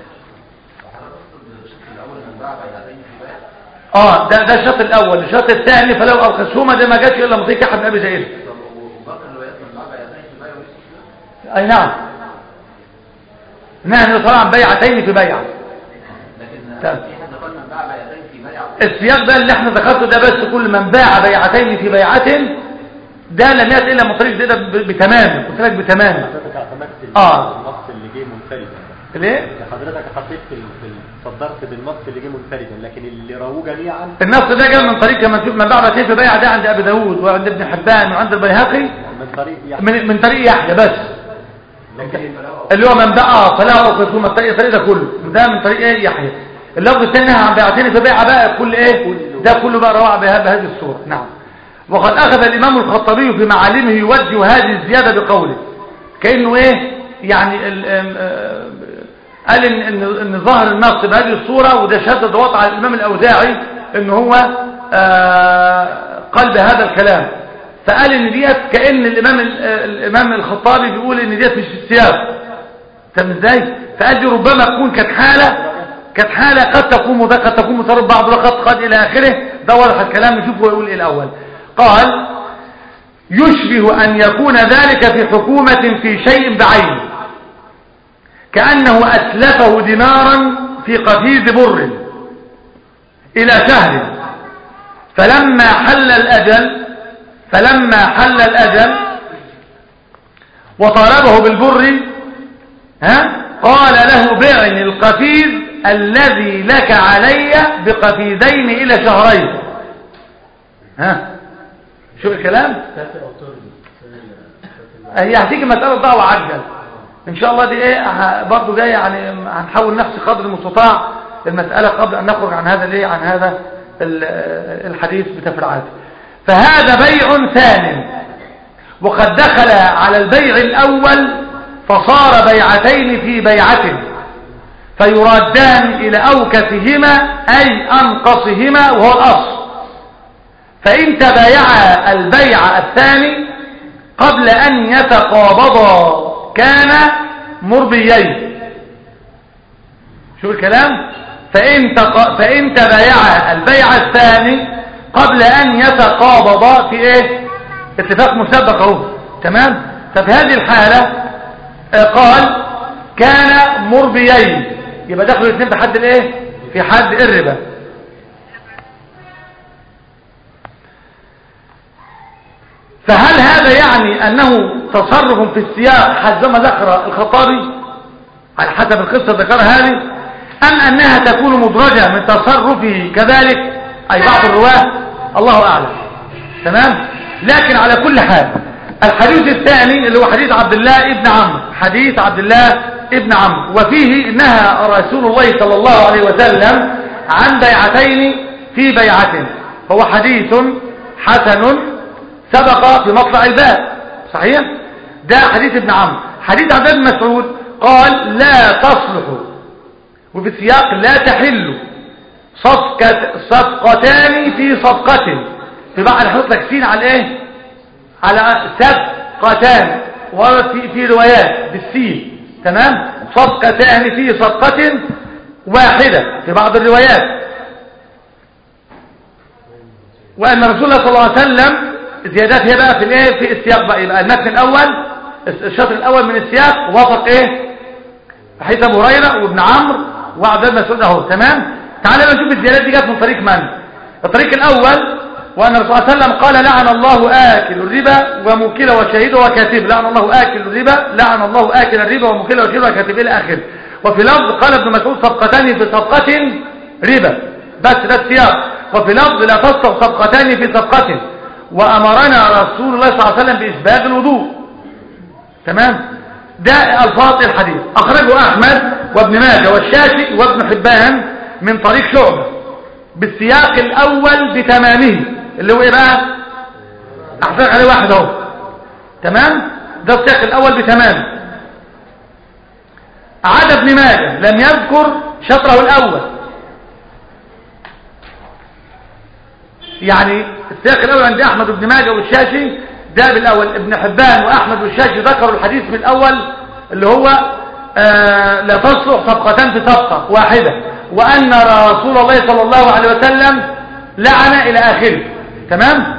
اه ده ده الشرط الاول الشرط الثاني فلو ارخصهما ده ما جاتش الا مطيق احد من ابي زيد اي نعم نحن طبعا بيعتين في بيعه تمام. السياق ده اللي احنا ذكرته ده بس كل من باع بيعتين في بيعه ده لم يأتي الا مطريق ده ب- بتمام قلت لك بتمام حضرتك اعتمدت ال- آه. النص اللي جه منفردا ليه حضرتك حطيت في ال- في ال- صدرت بالنص اللي جه منفردا لكن اللي رووه جميعا النص ده جاء من طريق كما تشوف من باع بيعتين في بيعه ده عند ابي داود وعند ابن حبان وعند البيهقي من طريق يعني من من طريق يحيى بس لكن اللي هو من بقى فلا أخذ الطريق الطريق ده كله ده من طريق ايه يحيى اللفظ الثاني عن بيعتين في بيعة بقى كل ايه ده كله بقى رواه بها- بهذه الصورة نعم وقد أخذ الإمام الخطابي في معالمه يوجه هذه الزيادة بقوله كأنه ايه يعني ال- ام- ام- قال ان ان, إن ظهر النص بهذه الصوره وده شدد وضع على الامام الاوزاعي ان هو آه قال بهذا الكلام فقال ان ديت كان الامام ال- الامام الخطابي بيقول ان ديت مش في السياق فاهم ازاي فقال دي ربما تكون كانت حاله كانت حاله قد تكون مضاد قد تكون مضطرب بعض وقد قد الى اخره ده واضح الكلام نشوف هو يقول ايه الاول قال يشبه ان يكون ذلك في حكومه في شيء بعينه كانه اتلفه دينارا في قفيز بر الى شهر فلما حل الاجل فلما حل الاجل وطالبه بالبر ها قال له بعني القفيز الذي لك علي بقفيزين الى شهرين ها شو الكلام هي هتيجي مسألة ضع وعجل ان شاء الله دي ايه ه- برضو جاي يعني هنحاول نحصي قدر المستطاع المسألة قبل ان نخرج عن هذا الايه عن هذا ال- الحديث بتفرعاته فهذا بيع ثان وقد دخل على البيع الاول فصار بيعتين في بيعة فيرادان الى اوكسهما اي انقصهما وهو الاصل فإن تبايعا البيع الثاني قبل أن يتقابضا كان مربيين شو الكلام فإن, تق... فإن تبايعا البيع الثاني قبل أن يتقابضا في إيه اتفاق مسبق اهو تمام ففي هذه الحالة آه، قال كان مربيين يبقى دخلوا الاثنين في حد الايه في حد الربا فهل هذا يعني أنه تصرف في السياق حسب ما ذكر الخطابي على حسب القصة ذكرها هذه أم أنها تكون مدرجة من تصرفه كذلك أي بعض الرواه الله أعلم تمام لكن على كل حال الحديث الثاني اللي هو حديث عبد الله ابن عمرو حديث عبد الله ابن عمرو وفيه نهى رسول الله صلى الله عليه وسلم عن بيعتين في بيعة هو حديث حسن سبق في مطلع الباب صحيح ده حديث ابن عمرو حديث عبد الله بن مسعود قال لا تصلح وفي السياق لا تحل صفقة صفقتان في صفقة في بعض نحط لك سين على ايه على صفقتان ورد في, في روايات بالسين تمام صفقتان في صفقة واحدة في بعض الروايات وأن رسول الله صلى الله عليه وسلم زيادات هي بقى في الايه في السياق بقى يبقى المتن الأول الشطر الأول من السياق وافق ايه حديث ابو هريره وابن عمرو وعبد الله بن مسعود اهو تمام تعالى بقى نشوف الزيادات دي جت من طريق من الطريق الاول وان الرسول صلى الله عليه وسلم قال لعن الله اكل الربا وموكله وشهيده وكاتبه لعن الله اكل الربا لعن الله اكل الربا وموكله وشهيده وكاتبه الى اخره وفي لفظ قال ابن مسعود صفقتان في صفقه ربا بس ده السياق وفي لفظ لا تصفق صفقتان في صفقه وامرنا رسول الله صلى الله عليه وسلم باسباغ الوضوء تمام ده الفاظ الحديث اخرجه احمد وابن ماجه والشافعي وابن حبان من طريق شعبه بالسياق الاول بتمامه اللي هو ايه بقى احفظ عليه واحد اهو تمام ده السياق الاول بتمامه عاد ابن ماجه لم يذكر شطره الاول يعني السياق الاول عند احمد وابن ماجه والشاشي ده بالاول ابن حبان واحمد والشاشي ذكروا الحديث من الاول اللي هو آه لا تصلح صفقتان في صفقه واحده وان رسول الله صلى الله عليه وسلم لعن الى اخره تمام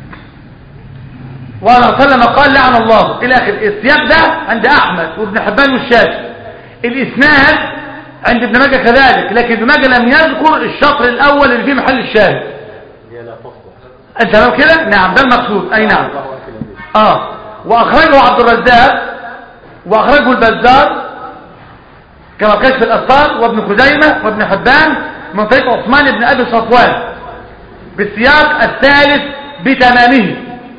وعلى وسلم قال لعن الله الى اخره السياق ده عند احمد وابن حبان والشاشي الاسناد عند ابن ماجه كذلك لكن ابن ماجه لم يذكر الشطر الاول اللي فيه محل الشاهد هي لا تصلح انت تمام كده نعم ده المقصود اي نعم الله أكل الربا. اه واخرجه عبد الرزاق واخرجه البزار كما كشف الاسرار وابن خزيمه وابن حبان من طريق عثمان بن ابي صفوان بالسياق الثالث بتمامه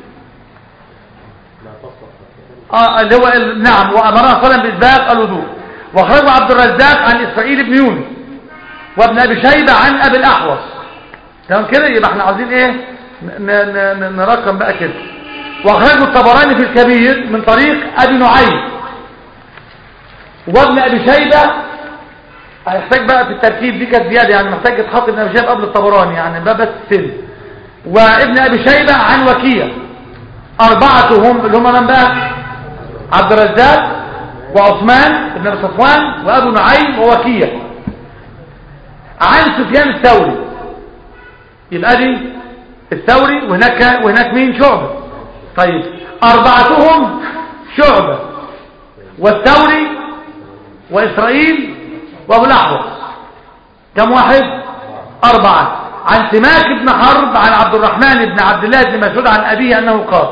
لا تصلح صفقتان. اه اللي هو ال- نعم وامرنا صلى الله عليه وسلم باسباغ الوضوء واخرجه عبد الرزاق عن اسرائيل بن يونس وابن ابي شيبه عن ابي الاحوص تمام كده يبقى احنا عاوزين ايه ن- ن- ن- نرقم بقى كده واخرجه الطبراني في الكبير من طريق ابي نعيم وابن ابي شيبه هيحتاج بقى في الترتيب دي كانت زياده يعني محتاج يتحط ابن ابي شيبه قبل الطبراني يعني ده بس سن وابن ابي شيبه عن وكيع اربعتهم اللي هم من بقى عبد الرزاق وعثمان بن ابي صفوان وابو نعيم ووكيع عن سفيان الثوري يبقى دي الثوري وهناك وهناك مين شعبه طيب اربعتهم شعبه والثوري واسرائيل وابو الاحوص كم واحد اربعه عن سماك بن حرب عن عبد الرحمن بن عبد الله بن مسعود عن ابيه انه قال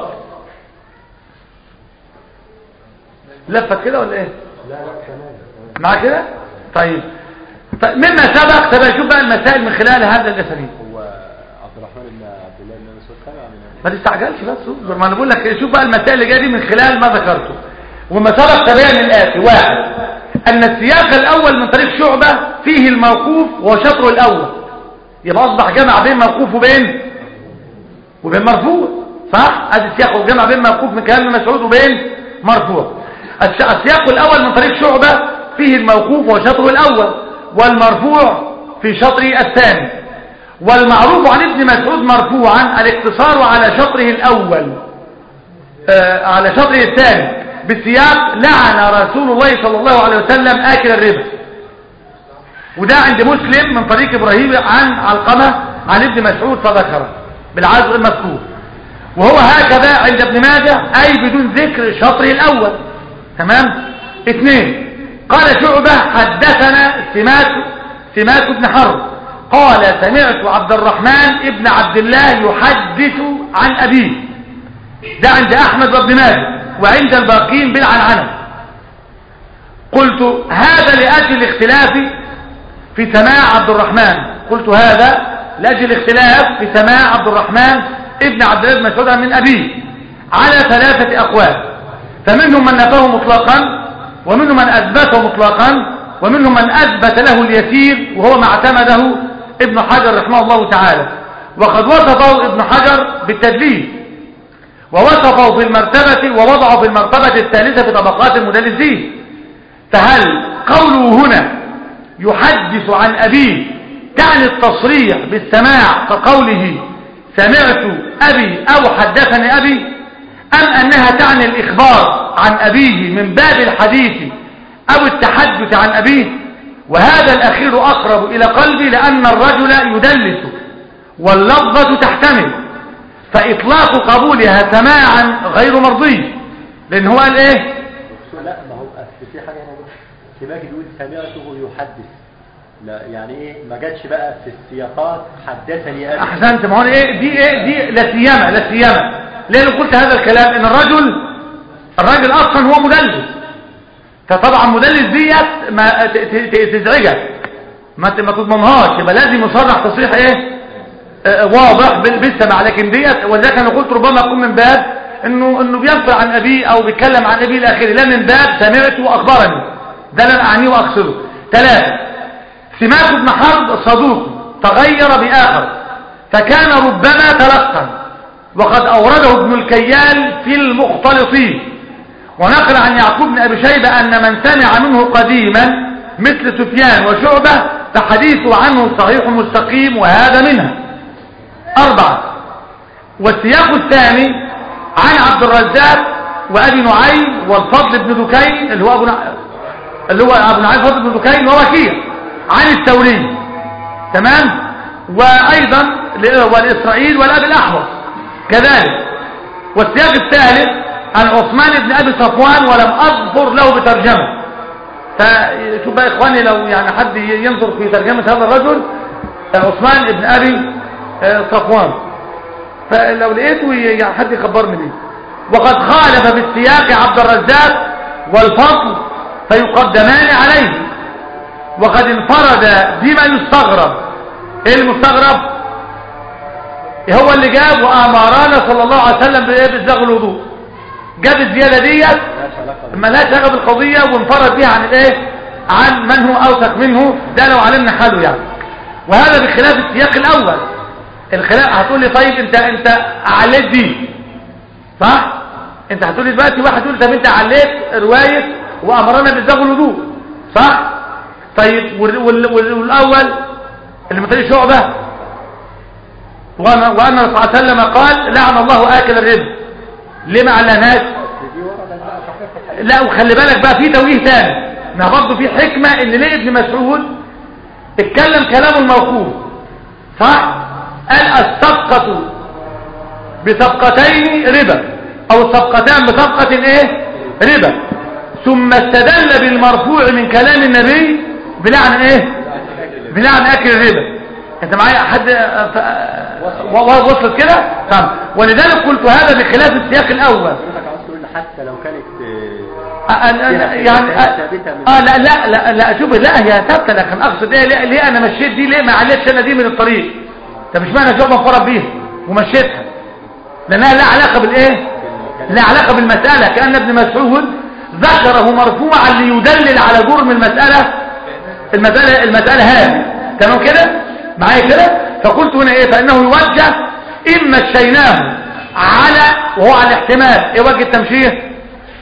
لفت كده ولا ايه لا لا تمام مع كده طيب طيب مما سبق طب شوف بقى المسائل من خلال هذا الاساليب هو عبد الرحمن بن عبد الله بن مسعود تابع من ما تستعجلش بس اصبر ما انا بقول لك شوف بقى المسائل اللي جايه دي من خلال ما ذكرته وما سبق تبين الاتي واحد ان السياق الاول من طريق شعبه فيه الموقوف وشطره الاول يبقى اصبح جمع بين موقوف وبين وبين مرفوع صح ادي السياق وجمع بين موقوف من كلام ابن مسعود وبين مرفوع الس- السياق الاول من طريق شعبه فيه الموقوف وشطره الاول والمرفوع في شطره الثاني والمعروف عن ابن مسعود مرفوعا الاقتصار على شطره الاول آه على شطره الثاني بسياق لعن رسول الله صلى الله عليه وسلم آكل الربا وده عند مسلم من طريق إبراهيم عن علقمة عن ابن مسعود فذكره بالعزو المذكور وهو هكذا عند ابن ماجه أي بدون ذكر شطره الأول تمام اثنين قال شعبة حدثنا سماك سماك بن حرب قال سمعت عبد الرحمن ابن عبد الله يحدث عن أبيه ده عند أحمد وابن ماجه وعند الباقين بالعنعنة قلت هذا لأجل الاختلاف في سماع عبد الرحمن قلت هذا لأجل الاختلاف في سماع عبد الرحمن ابن عبد الله بن مسعود من أبيه على ثلاثة أقوال فمنهم من نفاه مطلقا ومنهم من أثبته مطلقا ومنهم من أثبت له اليسير وهو ما اعتمده ابن حجر رحمه الله تعالى وقد وصفه ابن حجر بالتدليس ووصفه في المرتبة ووضعه في المرتبة الثالثة في طبقات المدلسين فهل قوله هنا يحدث عن أبيه تعني التصريح بالسماع كقوله سمعت أبي أو حدثني أبي أم أنها تعني الإخبار عن أبيه من باب الحديث أو التحدث عن أبيه وهذا الأخير أقرب إلى قلبي لأن الرجل يدلس واللفظة تحتمل فإطلاق قبولها سماعا غير مرضي لأن هو قال إيه لا ما هو أصل في حاجة هنا بقى. سماك بيقول سمعته يحدث لا يعني ايه ما جاتش بقى في السياقات حدثني ابي احسنت ما هو ايه دي ايه دي لا سيما لا سيما ليه أنا قلت هذا الكلام ان الرجل الراجل اصلا هو مدلس فطبعا مدلس ديت ما ت- ت- ت- تزعجك ما ت- ما تضمنهاش يبقى لازم يصرح تصريح ايه آه، واضح بال- بالسمع لكن ديت ولذلك انا قلت ربما يكون من باب انه انه بينقل عن ابيه او بيتكلم عن ابيه الى اخره لا من باب سمعت واخبرني ده اللي انا اعنيه واقصده ثلاثه سماك بن حرب صدوق تغير بآخر فكان ربما تلقى وقد أورده ابن الكيال في المختلطين ونقل عن يعقوب بن أبي شيبة أن من سمع منه قديما مثل سفيان وشعبة فحديثه عنه صحيح مستقيم وهذا منها أربعة والسياق الثاني عن عبد الرزاق وأبي نعيم والفضل بن دكين اللي هو أبو نع... اللي هو أبو نعيم فضل بن دكين ووكيع عن الثوري تمام وأيضا ل- والإسرائيل والأبي الأحوص كذلك والسياق الثالث عن عثمان بن أبي صفوان ولم أظفر له بترجمة فشوف بقى إخواني لو يعني حد ينظر في ترجمة هذا الرجل عثمان بن أبي آه، صفوان فلو لقيته يعني حد يخبرني بيه وقد خالف في السياق عبد الرزاق والفضل فيقدمان عليه وقد انفرد بما يستغرب ايه المستغرب هو اللي جاب وامرنا صلى الله عليه وسلم بايه بإسباغ الوضوء جاب الزياده ديت مالهاش علاقه ما لهاش علاقه بالقضيه وانفرد بها عن الايه عن من هو اوثق منه ده لو علمنا حاله يعني وهذا بخلاف السياق الاول الخلاف هتقول لي طيب انت انت عليت دي صح انت هتقول لي دلوقتي واحد يقول طب انت عليت روايه وامرنا بإسباغ الوضوء صح طيب وال- وال- وال- والاول اللي من طريق شعبة وأن وأن الرسول صلى الله عليه وسلم قال لعن الله آكل الربا ليه ما علناش دي وردت بقى صحيح في الحديث. لا وخلي بالك بقى في توجيه تاني ما برضه في حكمة ان ليه ابن مسعود اتكلم كلامه الموقوف صح قال الصفقة بصفقتين ربا او الصفقتان بصفقة ايه ربا ثم استدل بالمرفوع من كلام النبي بلعن ايه بلعن اكل الربا انت معايا حد آه، ف- و- و- وصلت كده تمام ولذلك قلت هذا بخلاف السياق الاول حضرتك عاوز تقول حتى لو كانت آه، آه، آه، يعني اه آه، لا لا لا لا شوف لا هي ثابته لكن اقصد ايه ليه, ليه انا مشيت دي ليه ما علتش انا دي من الطريق طب مش معنى شعبه انفرد بيها ومشيتها لانها لا علاقه بالايه لا علاقه بالمساله كان ابن مسعود ذكره مرفوعا ليدلل على جرم المساله المساله المساله هذه تمام كده معايا كده فقلت هنا ايه فانه يوجه اما مشيناه على وهو على الاحتمال ايه وجه التمشيه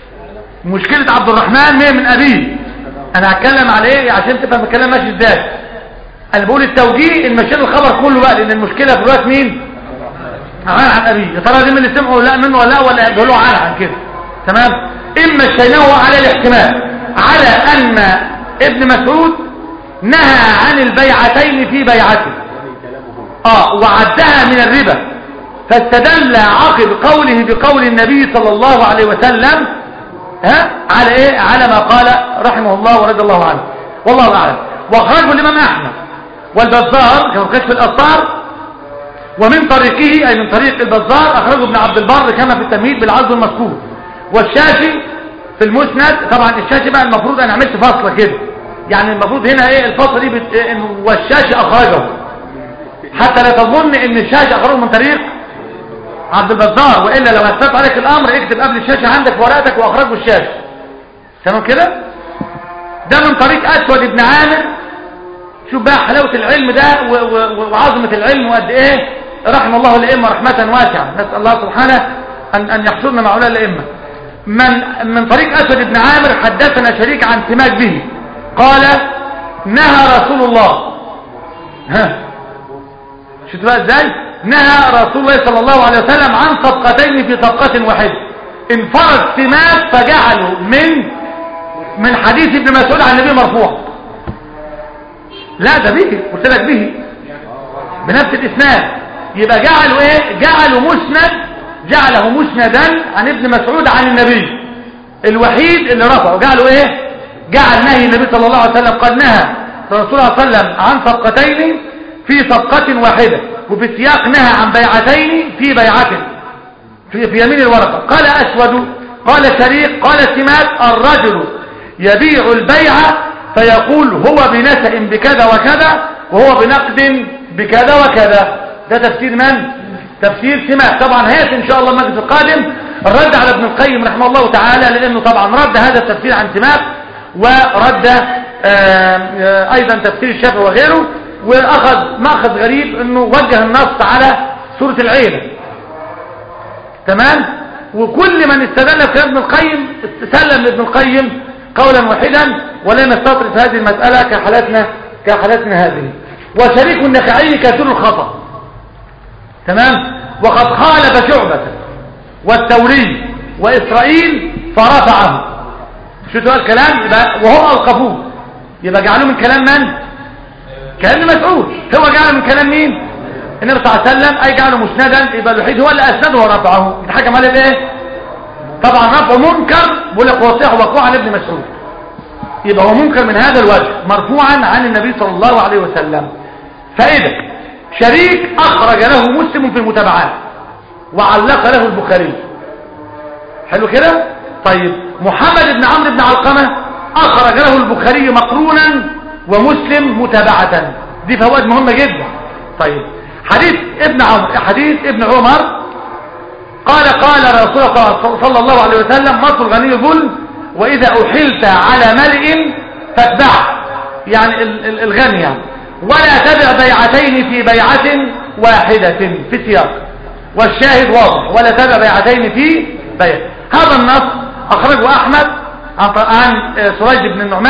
مشكلة عبد الرحمن مية من أبيه أنا هتكلم على إيه عشان تفهم الكلام ماشي إزاي أنا بقول التوجيه المشكلة الخبر كله بقى لأن المشكلة في الوقت مين عن عن أبيه يا ترى دي من اللي سمعوا لا منه ولا لا ولا بيقولوا عن عن كده تمام إما الشيناه على الاحتمال على أن ابن مسعود نهى عن البيعتين في بيعته من كلامه هو اه وعدها من الربا فاستدل عقب قوله بقول النبي صلى الله عليه وسلم ها على ايه على ما قال رحمه الله ورضي الله عنه والله اعلم واخرجه الامام احمد والبزار كما في الاثار ومن طريقه اي من طريق البزار اخرجه ابن عبد البر كما في التمهيد بالعرض المذكور والشافي في المسند طبعا الشاشي بقى المفروض انا عملت فاصله كده يعني المفروض هنا ايه الفاصله دي بت... إن والشاشي اخرجه حتى لا تظن ان الشاشة اخرجه من طريق عبد البزار والا لو هتفات عليك الامر اكتب قبل الشاشة عندك في ورقتك واخرجه الشاشة تمام كده ده من طريق اسود ابن عامر شوف بقى حلاوة العلم ده و- و- وعظمة العلم وقد ايه رحم الله الائمة رحمة واسعة نسأل الله سبحانه ان, أن يحشرنا مع اولاد الائمة من, من طريق اسود ابن عامر حدثنا شريك عن سماك به قال نهى رسول الله ها شفت بقى ازاي نهى رسول الله صلى الله عليه وسلم عن صفقتين في صفقة واحدة انفرد سماك فجعله من من حديث ابن مسعود عن النبي مرفوع لا ده به قلت لك به بنفس الاسناد يبقى جعله ايه جعله مسند جعله مسندا عن ابن مسعود عن النبي الوحيد اللي رفعه جعله ايه جعل نهي النبي صلى الله عليه وسلم قد نهى الرسول صلى الله عليه وسلم عن صفقتين في صفقة واحدة وفي سياق نهى عن بيعتين في بيعة في, في يمين الورقة قال أسود قال شريك قال سماك الرجل يبيع البيع فيقول هو بنسأ بكذا وكذا وهو بنقد بكذا وكذا ده تفسير من؟ تفسير سماك طبعا هيأتي إن شاء الله المجلس القادم الرد على ابن القيم رحمه الله تعالى لأنه طبعا رد هذا التفسير عن سماك ورد آه، آه، أيضا تفسير الشافعي وغيره وأخذ مأخذ غريب أنه وجه النص على سورة العيلة تمام وكل من استدل بكلام ابن القيم استسلم لابن القيم قولا واحدا ولا نستطرد في هذه المسألة كحالتنا كحالتنا هذه وشريك النخعي كثير الخطأ تمام وقد خالف شعبة والثوري وإسرائيل فرفعه شو تقول الكلام يبقى وهم أوقفوه يبقى جعلوه من كلام من كلام مسعود هو جعله من كلام مين النبي صلى الله عليه وسلم اي جعله مسندا يبقى الوحيد هو اللي اسنده ورفعه يتحكم عليه بايه طبعا رفعه منكر بيقول لك وصيح وقوع عن ابن مسعود يبقى هو منكر من هذا الوجه مرفوعا عن النبي صلى الله عليه وسلم فإذا شريك أخرج له مسلم في المتابعات وعلق له البخاري حلو كده طيب محمد بن عمرو بن علقمة أخرج له البخاري مقرونا ومسلم متابعة دي فوائد مهمة جدا طيب حديث ابن عمر حديث ابن عمر قال قال رسول الله صلى الله عليه وسلم مصر الغني ظلم وإذا أحلت على ملئ فاتبع يعني ال- ال- الغني يعني ولا تبع بيعتين في بيعة واحدة في سياق والشاهد واضح ولا تبع بيعتين في بيع هذا النص أخرجه أحمد عن عن سريج بن النعمان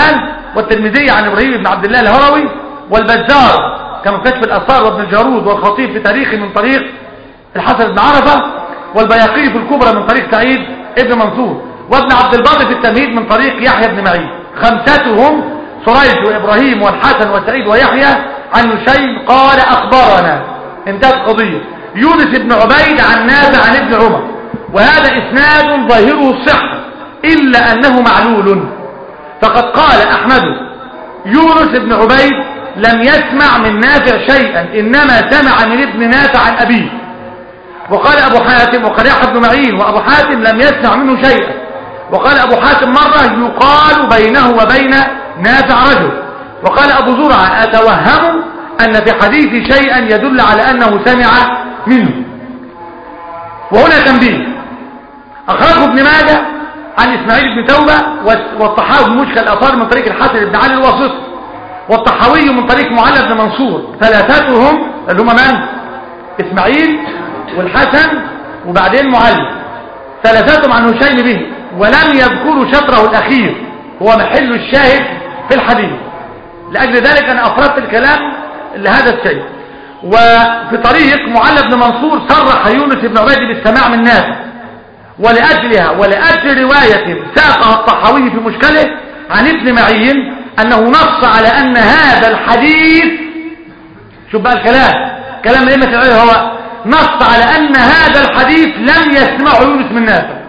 والترمذي عن ابراهيم بن عبد الله الهروي والبزار كما كشف الاثار وابن الجارود والخطيب في تاريخه من طريق الحسن بن عرفه والبياقي في الكبرى من طريق سعيد ابن منصور وابن عبد البر في التمهيد من طريق يحيى بن معين خمستهم سريج وابراهيم والحسن وسعيد ويحيى عن هشيم قال اخبرنا انتهت القضيه يونس بن عبيد عن نافع عن ابن عمر وهذا اسناد ظاهره الصحه الا انه معلول فقد قال احمد يونس بن عبيد لم يسمع من نافع شيئا انما سمع من ابن نافع عن ابيه وقال ابو حاتم وقال يحيى بن معين وابو حاتم لم يسمع منه شيئا وقال ابو حاتم مره يقال بينه وبين نافع رجل وقال ابو زرعه اتوهم ان في حديث شيئا يدل على انه سمع منه وهنا تنبيه اخرجه ابن ماجه عن اسماعيل بن توبه والطحاوي مشكل الاثار من طريق الحسن بن علي الواسطي والطحاوي من طريق معلى بن منصور ثلاثتهم اللي هم من اسماعيل والحسن وبعدين معلم ثلاثتهم عن هشيم به ولم يذكروا شطره الاخير هو محل الشاهد في الحديث لاجل ذلك انا افردت الكلام لهذا الشيء وفي طريق معلى بن منصور صرح يونس بن عبيد بالسماع من نافع ولأجلها ولأجل رواية ساقها الطحاوي في مشكله عن ابن معين أنه نص على أن هذا الحديث شوف بقى الكلام كلام الأئمة العلم هو نص على أن هذا الحديث لم يسمعه يونس من نافع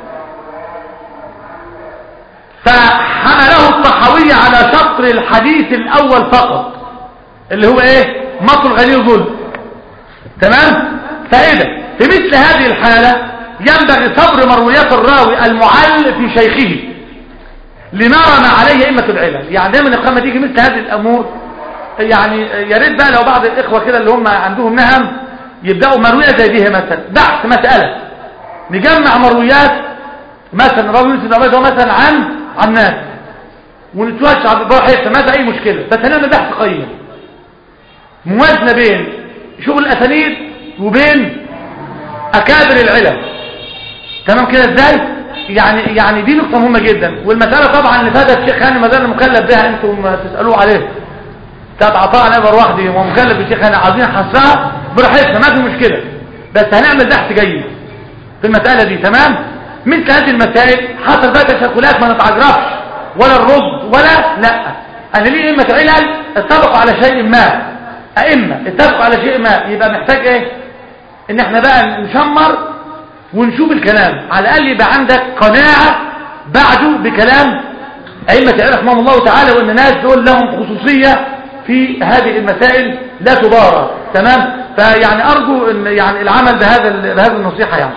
فحمله الطحاوي على شطر الحديث الأول فقط اللي هو ايه مطر الغني ظلم تمام فإذا في مثل هذه الحالة ينبغي صبر مرويات الراوي المعل في شيخه لنرى ما عليه أئمة العلل يعني دايما لما تيجي مثل هذه الأمور يعني يا ريت بقى لو بعض الإخوة كده اللي هم عندهم نهم يبدأوا مروية زي دي مثلا بحث مسألة نجمع مرويات مثلا راوي يوسف بن هو مثلا عن عن ناس ونتوسع بروح ماذا أي مشكلة بس هنعمل بحث قيم موازنة بين شغل الأسانيد وبين أكابر العلم تمام كده ازاي يعني يعني دي نقطة مهمة جدا والمسألة طبعا اللي فاتت الشيخ هاني ما زال مكلف بها انتم تسألوه عليه بتاعت عطاء عن ابر وحدي ومكلف بالشيخ هاني عايزين نحسها براحتنا ما في مشكلة بس هنعمل بحث جيد في المسألة دي تمام مثل هذه المسائل حصل بقى تشكلات ما نتعجرفش ولا الرد ولا لا انا ليه ائمة علل اتفقوا على شيء ما ائمة اتفقوا على شيء ما يبقى محتاج ايه ان احنا بقى نشمر ونشوف الكلام على الاقل يبقى عندك قناعة بعده بكلام ائمة العلم رحمهم الله تعالى وان الناس دول لهم خصوصية في هذه المسائل لا تبارى تمام فيعني ارجو ان يعني العمل بهذا بهذه النصيحة يعني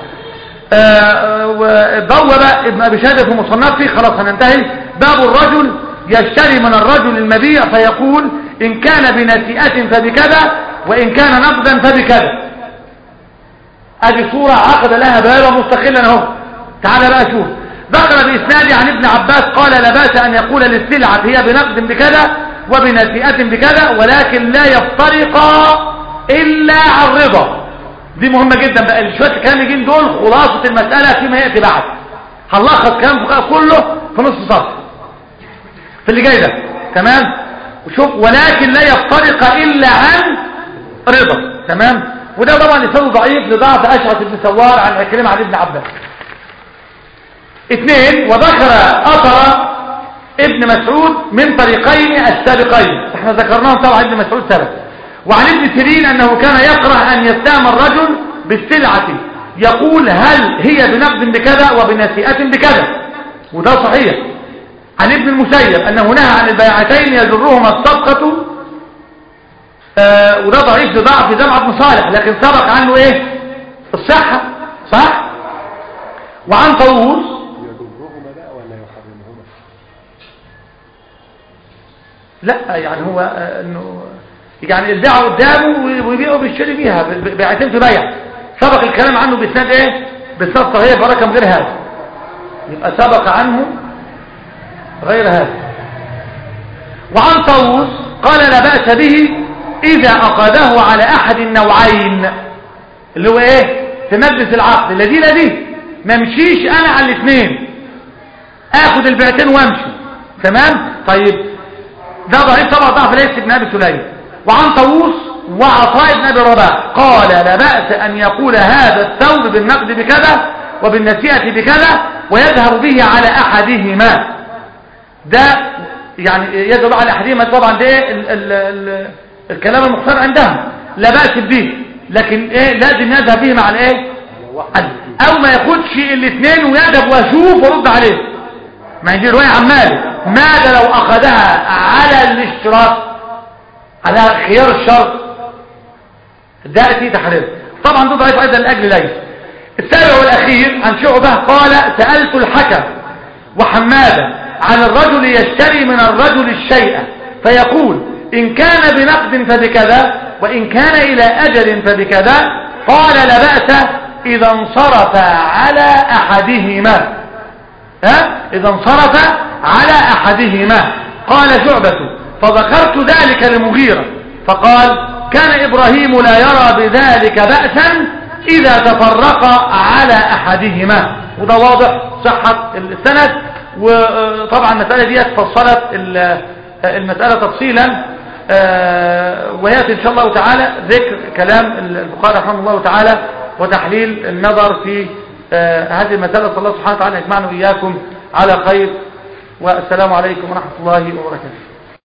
بوب ابن ابي شهاده في مصنفه خلاص هننتهي باب الرجل يشتري من الرجل المبيع فيقول ان كان بنسيئة فبكذا وان كان نقدا فبكذا ادي صورة عقد لها بابا مستقلا اهو تعال بقى شوف ذكر بإسناد عن ابن عباس قال لا باس أن يقول للسلعة هي بنقد بكذا وبنسيئة بكذا ولكن لا يفترقا إلا عن رضا دي مهمة جدا بقى شوية الكلام يجين دول خلاصة المسألة فيما يأتي بعد هنلخص كلام فقهاء كله في نص سطر في اللي جاي ده تمام وشوف ولكن لا يفترق إلا عن رضا تمام وده طبعا يساوي ضعيف لضعف أشعث بن سوار عن عكرمة عن ابن عباس اثنين وذكر أثر ابن مسعود من طريقين السابقين احنا ذكرناهم طبعا ابن مسعود سبق وعن ابن سيرين أنه كان يكره أن يستام الرجل بالسلعة يقول هل هي بنقد بكذا وبنسيئة بكذا وده صحيح عن ابن المسيب أنه نهى عن البيعتين يجرهما الصفقة آه وده ضعيف لضعف جمع بن صالح لكن سبق عنه ايه الصحة صح وعن طاووس يضرهما بقى ولا يحرمهما لا يعني هو آه انه يعني البيعة قدامه ويبيعه وبيشتري بيها بيعتين في بيع سبق الكلام عنه باسناد ايه باسناد صحيح برقم غير هذا يبقى سبق عنه غير هذا وعن طاووس قال لا بأس به إذا أخذه على أحد النوعين اللي هو إيه في مجلس العقد الذي لا دي ما مشيش أنا على الاثنين آخذ البيعتين وامشي تمام طيب ده ضعيف طبعا ضعف ليس بن ابي سليم وعن طاووس وعطاء بن ابي رباح قال لا باس ان يقول هذا الثوب بالنقد بكذا وبالنسيئه بكذا ويذهب به على احدهما ده يعني يذهب على احدهما طبعا ده ال ال ال الكلام المختار عندهم لا باس به لكن ايه لازم يذهب به مع الايه او ما ياخدش الاثنين ويذهب ويشوف ويرد عليه ما يجي رواية عن مالك ماذا لو أخذها على الاشتراط على خيار الشرط ده في تحرير طبعا ده ضعيف أيضا لأجل ليس السابع والأخير عن شعبة قال سألت الحكم وحمادا عن الرجل يشتري من الرجل الشيء فيقول إن كان بنقد فبكذا وإن كان إلى أجل فبكذا قال لا بأس إذا انصرف على أحدهما ها إذا انصرف على أحدهما قال شعبة فذكرت ذلك لمغيرة فقال كان إبراهيم لا يرى بذلك بأسا إذا تفرق على أحدهما وده واضح صحة السند وطبعا المسألة دي فصلت المسألة تفصيلا ويأتي إن شاء الله تعالى ذكر كلام البخاري رحمه الله تعالى وتحليل النظر في هذه المسألة صلى الله سبحانه وتعالى يجمعنا وإياكم على خير والسلام عليكم ورحمة الله وبركاته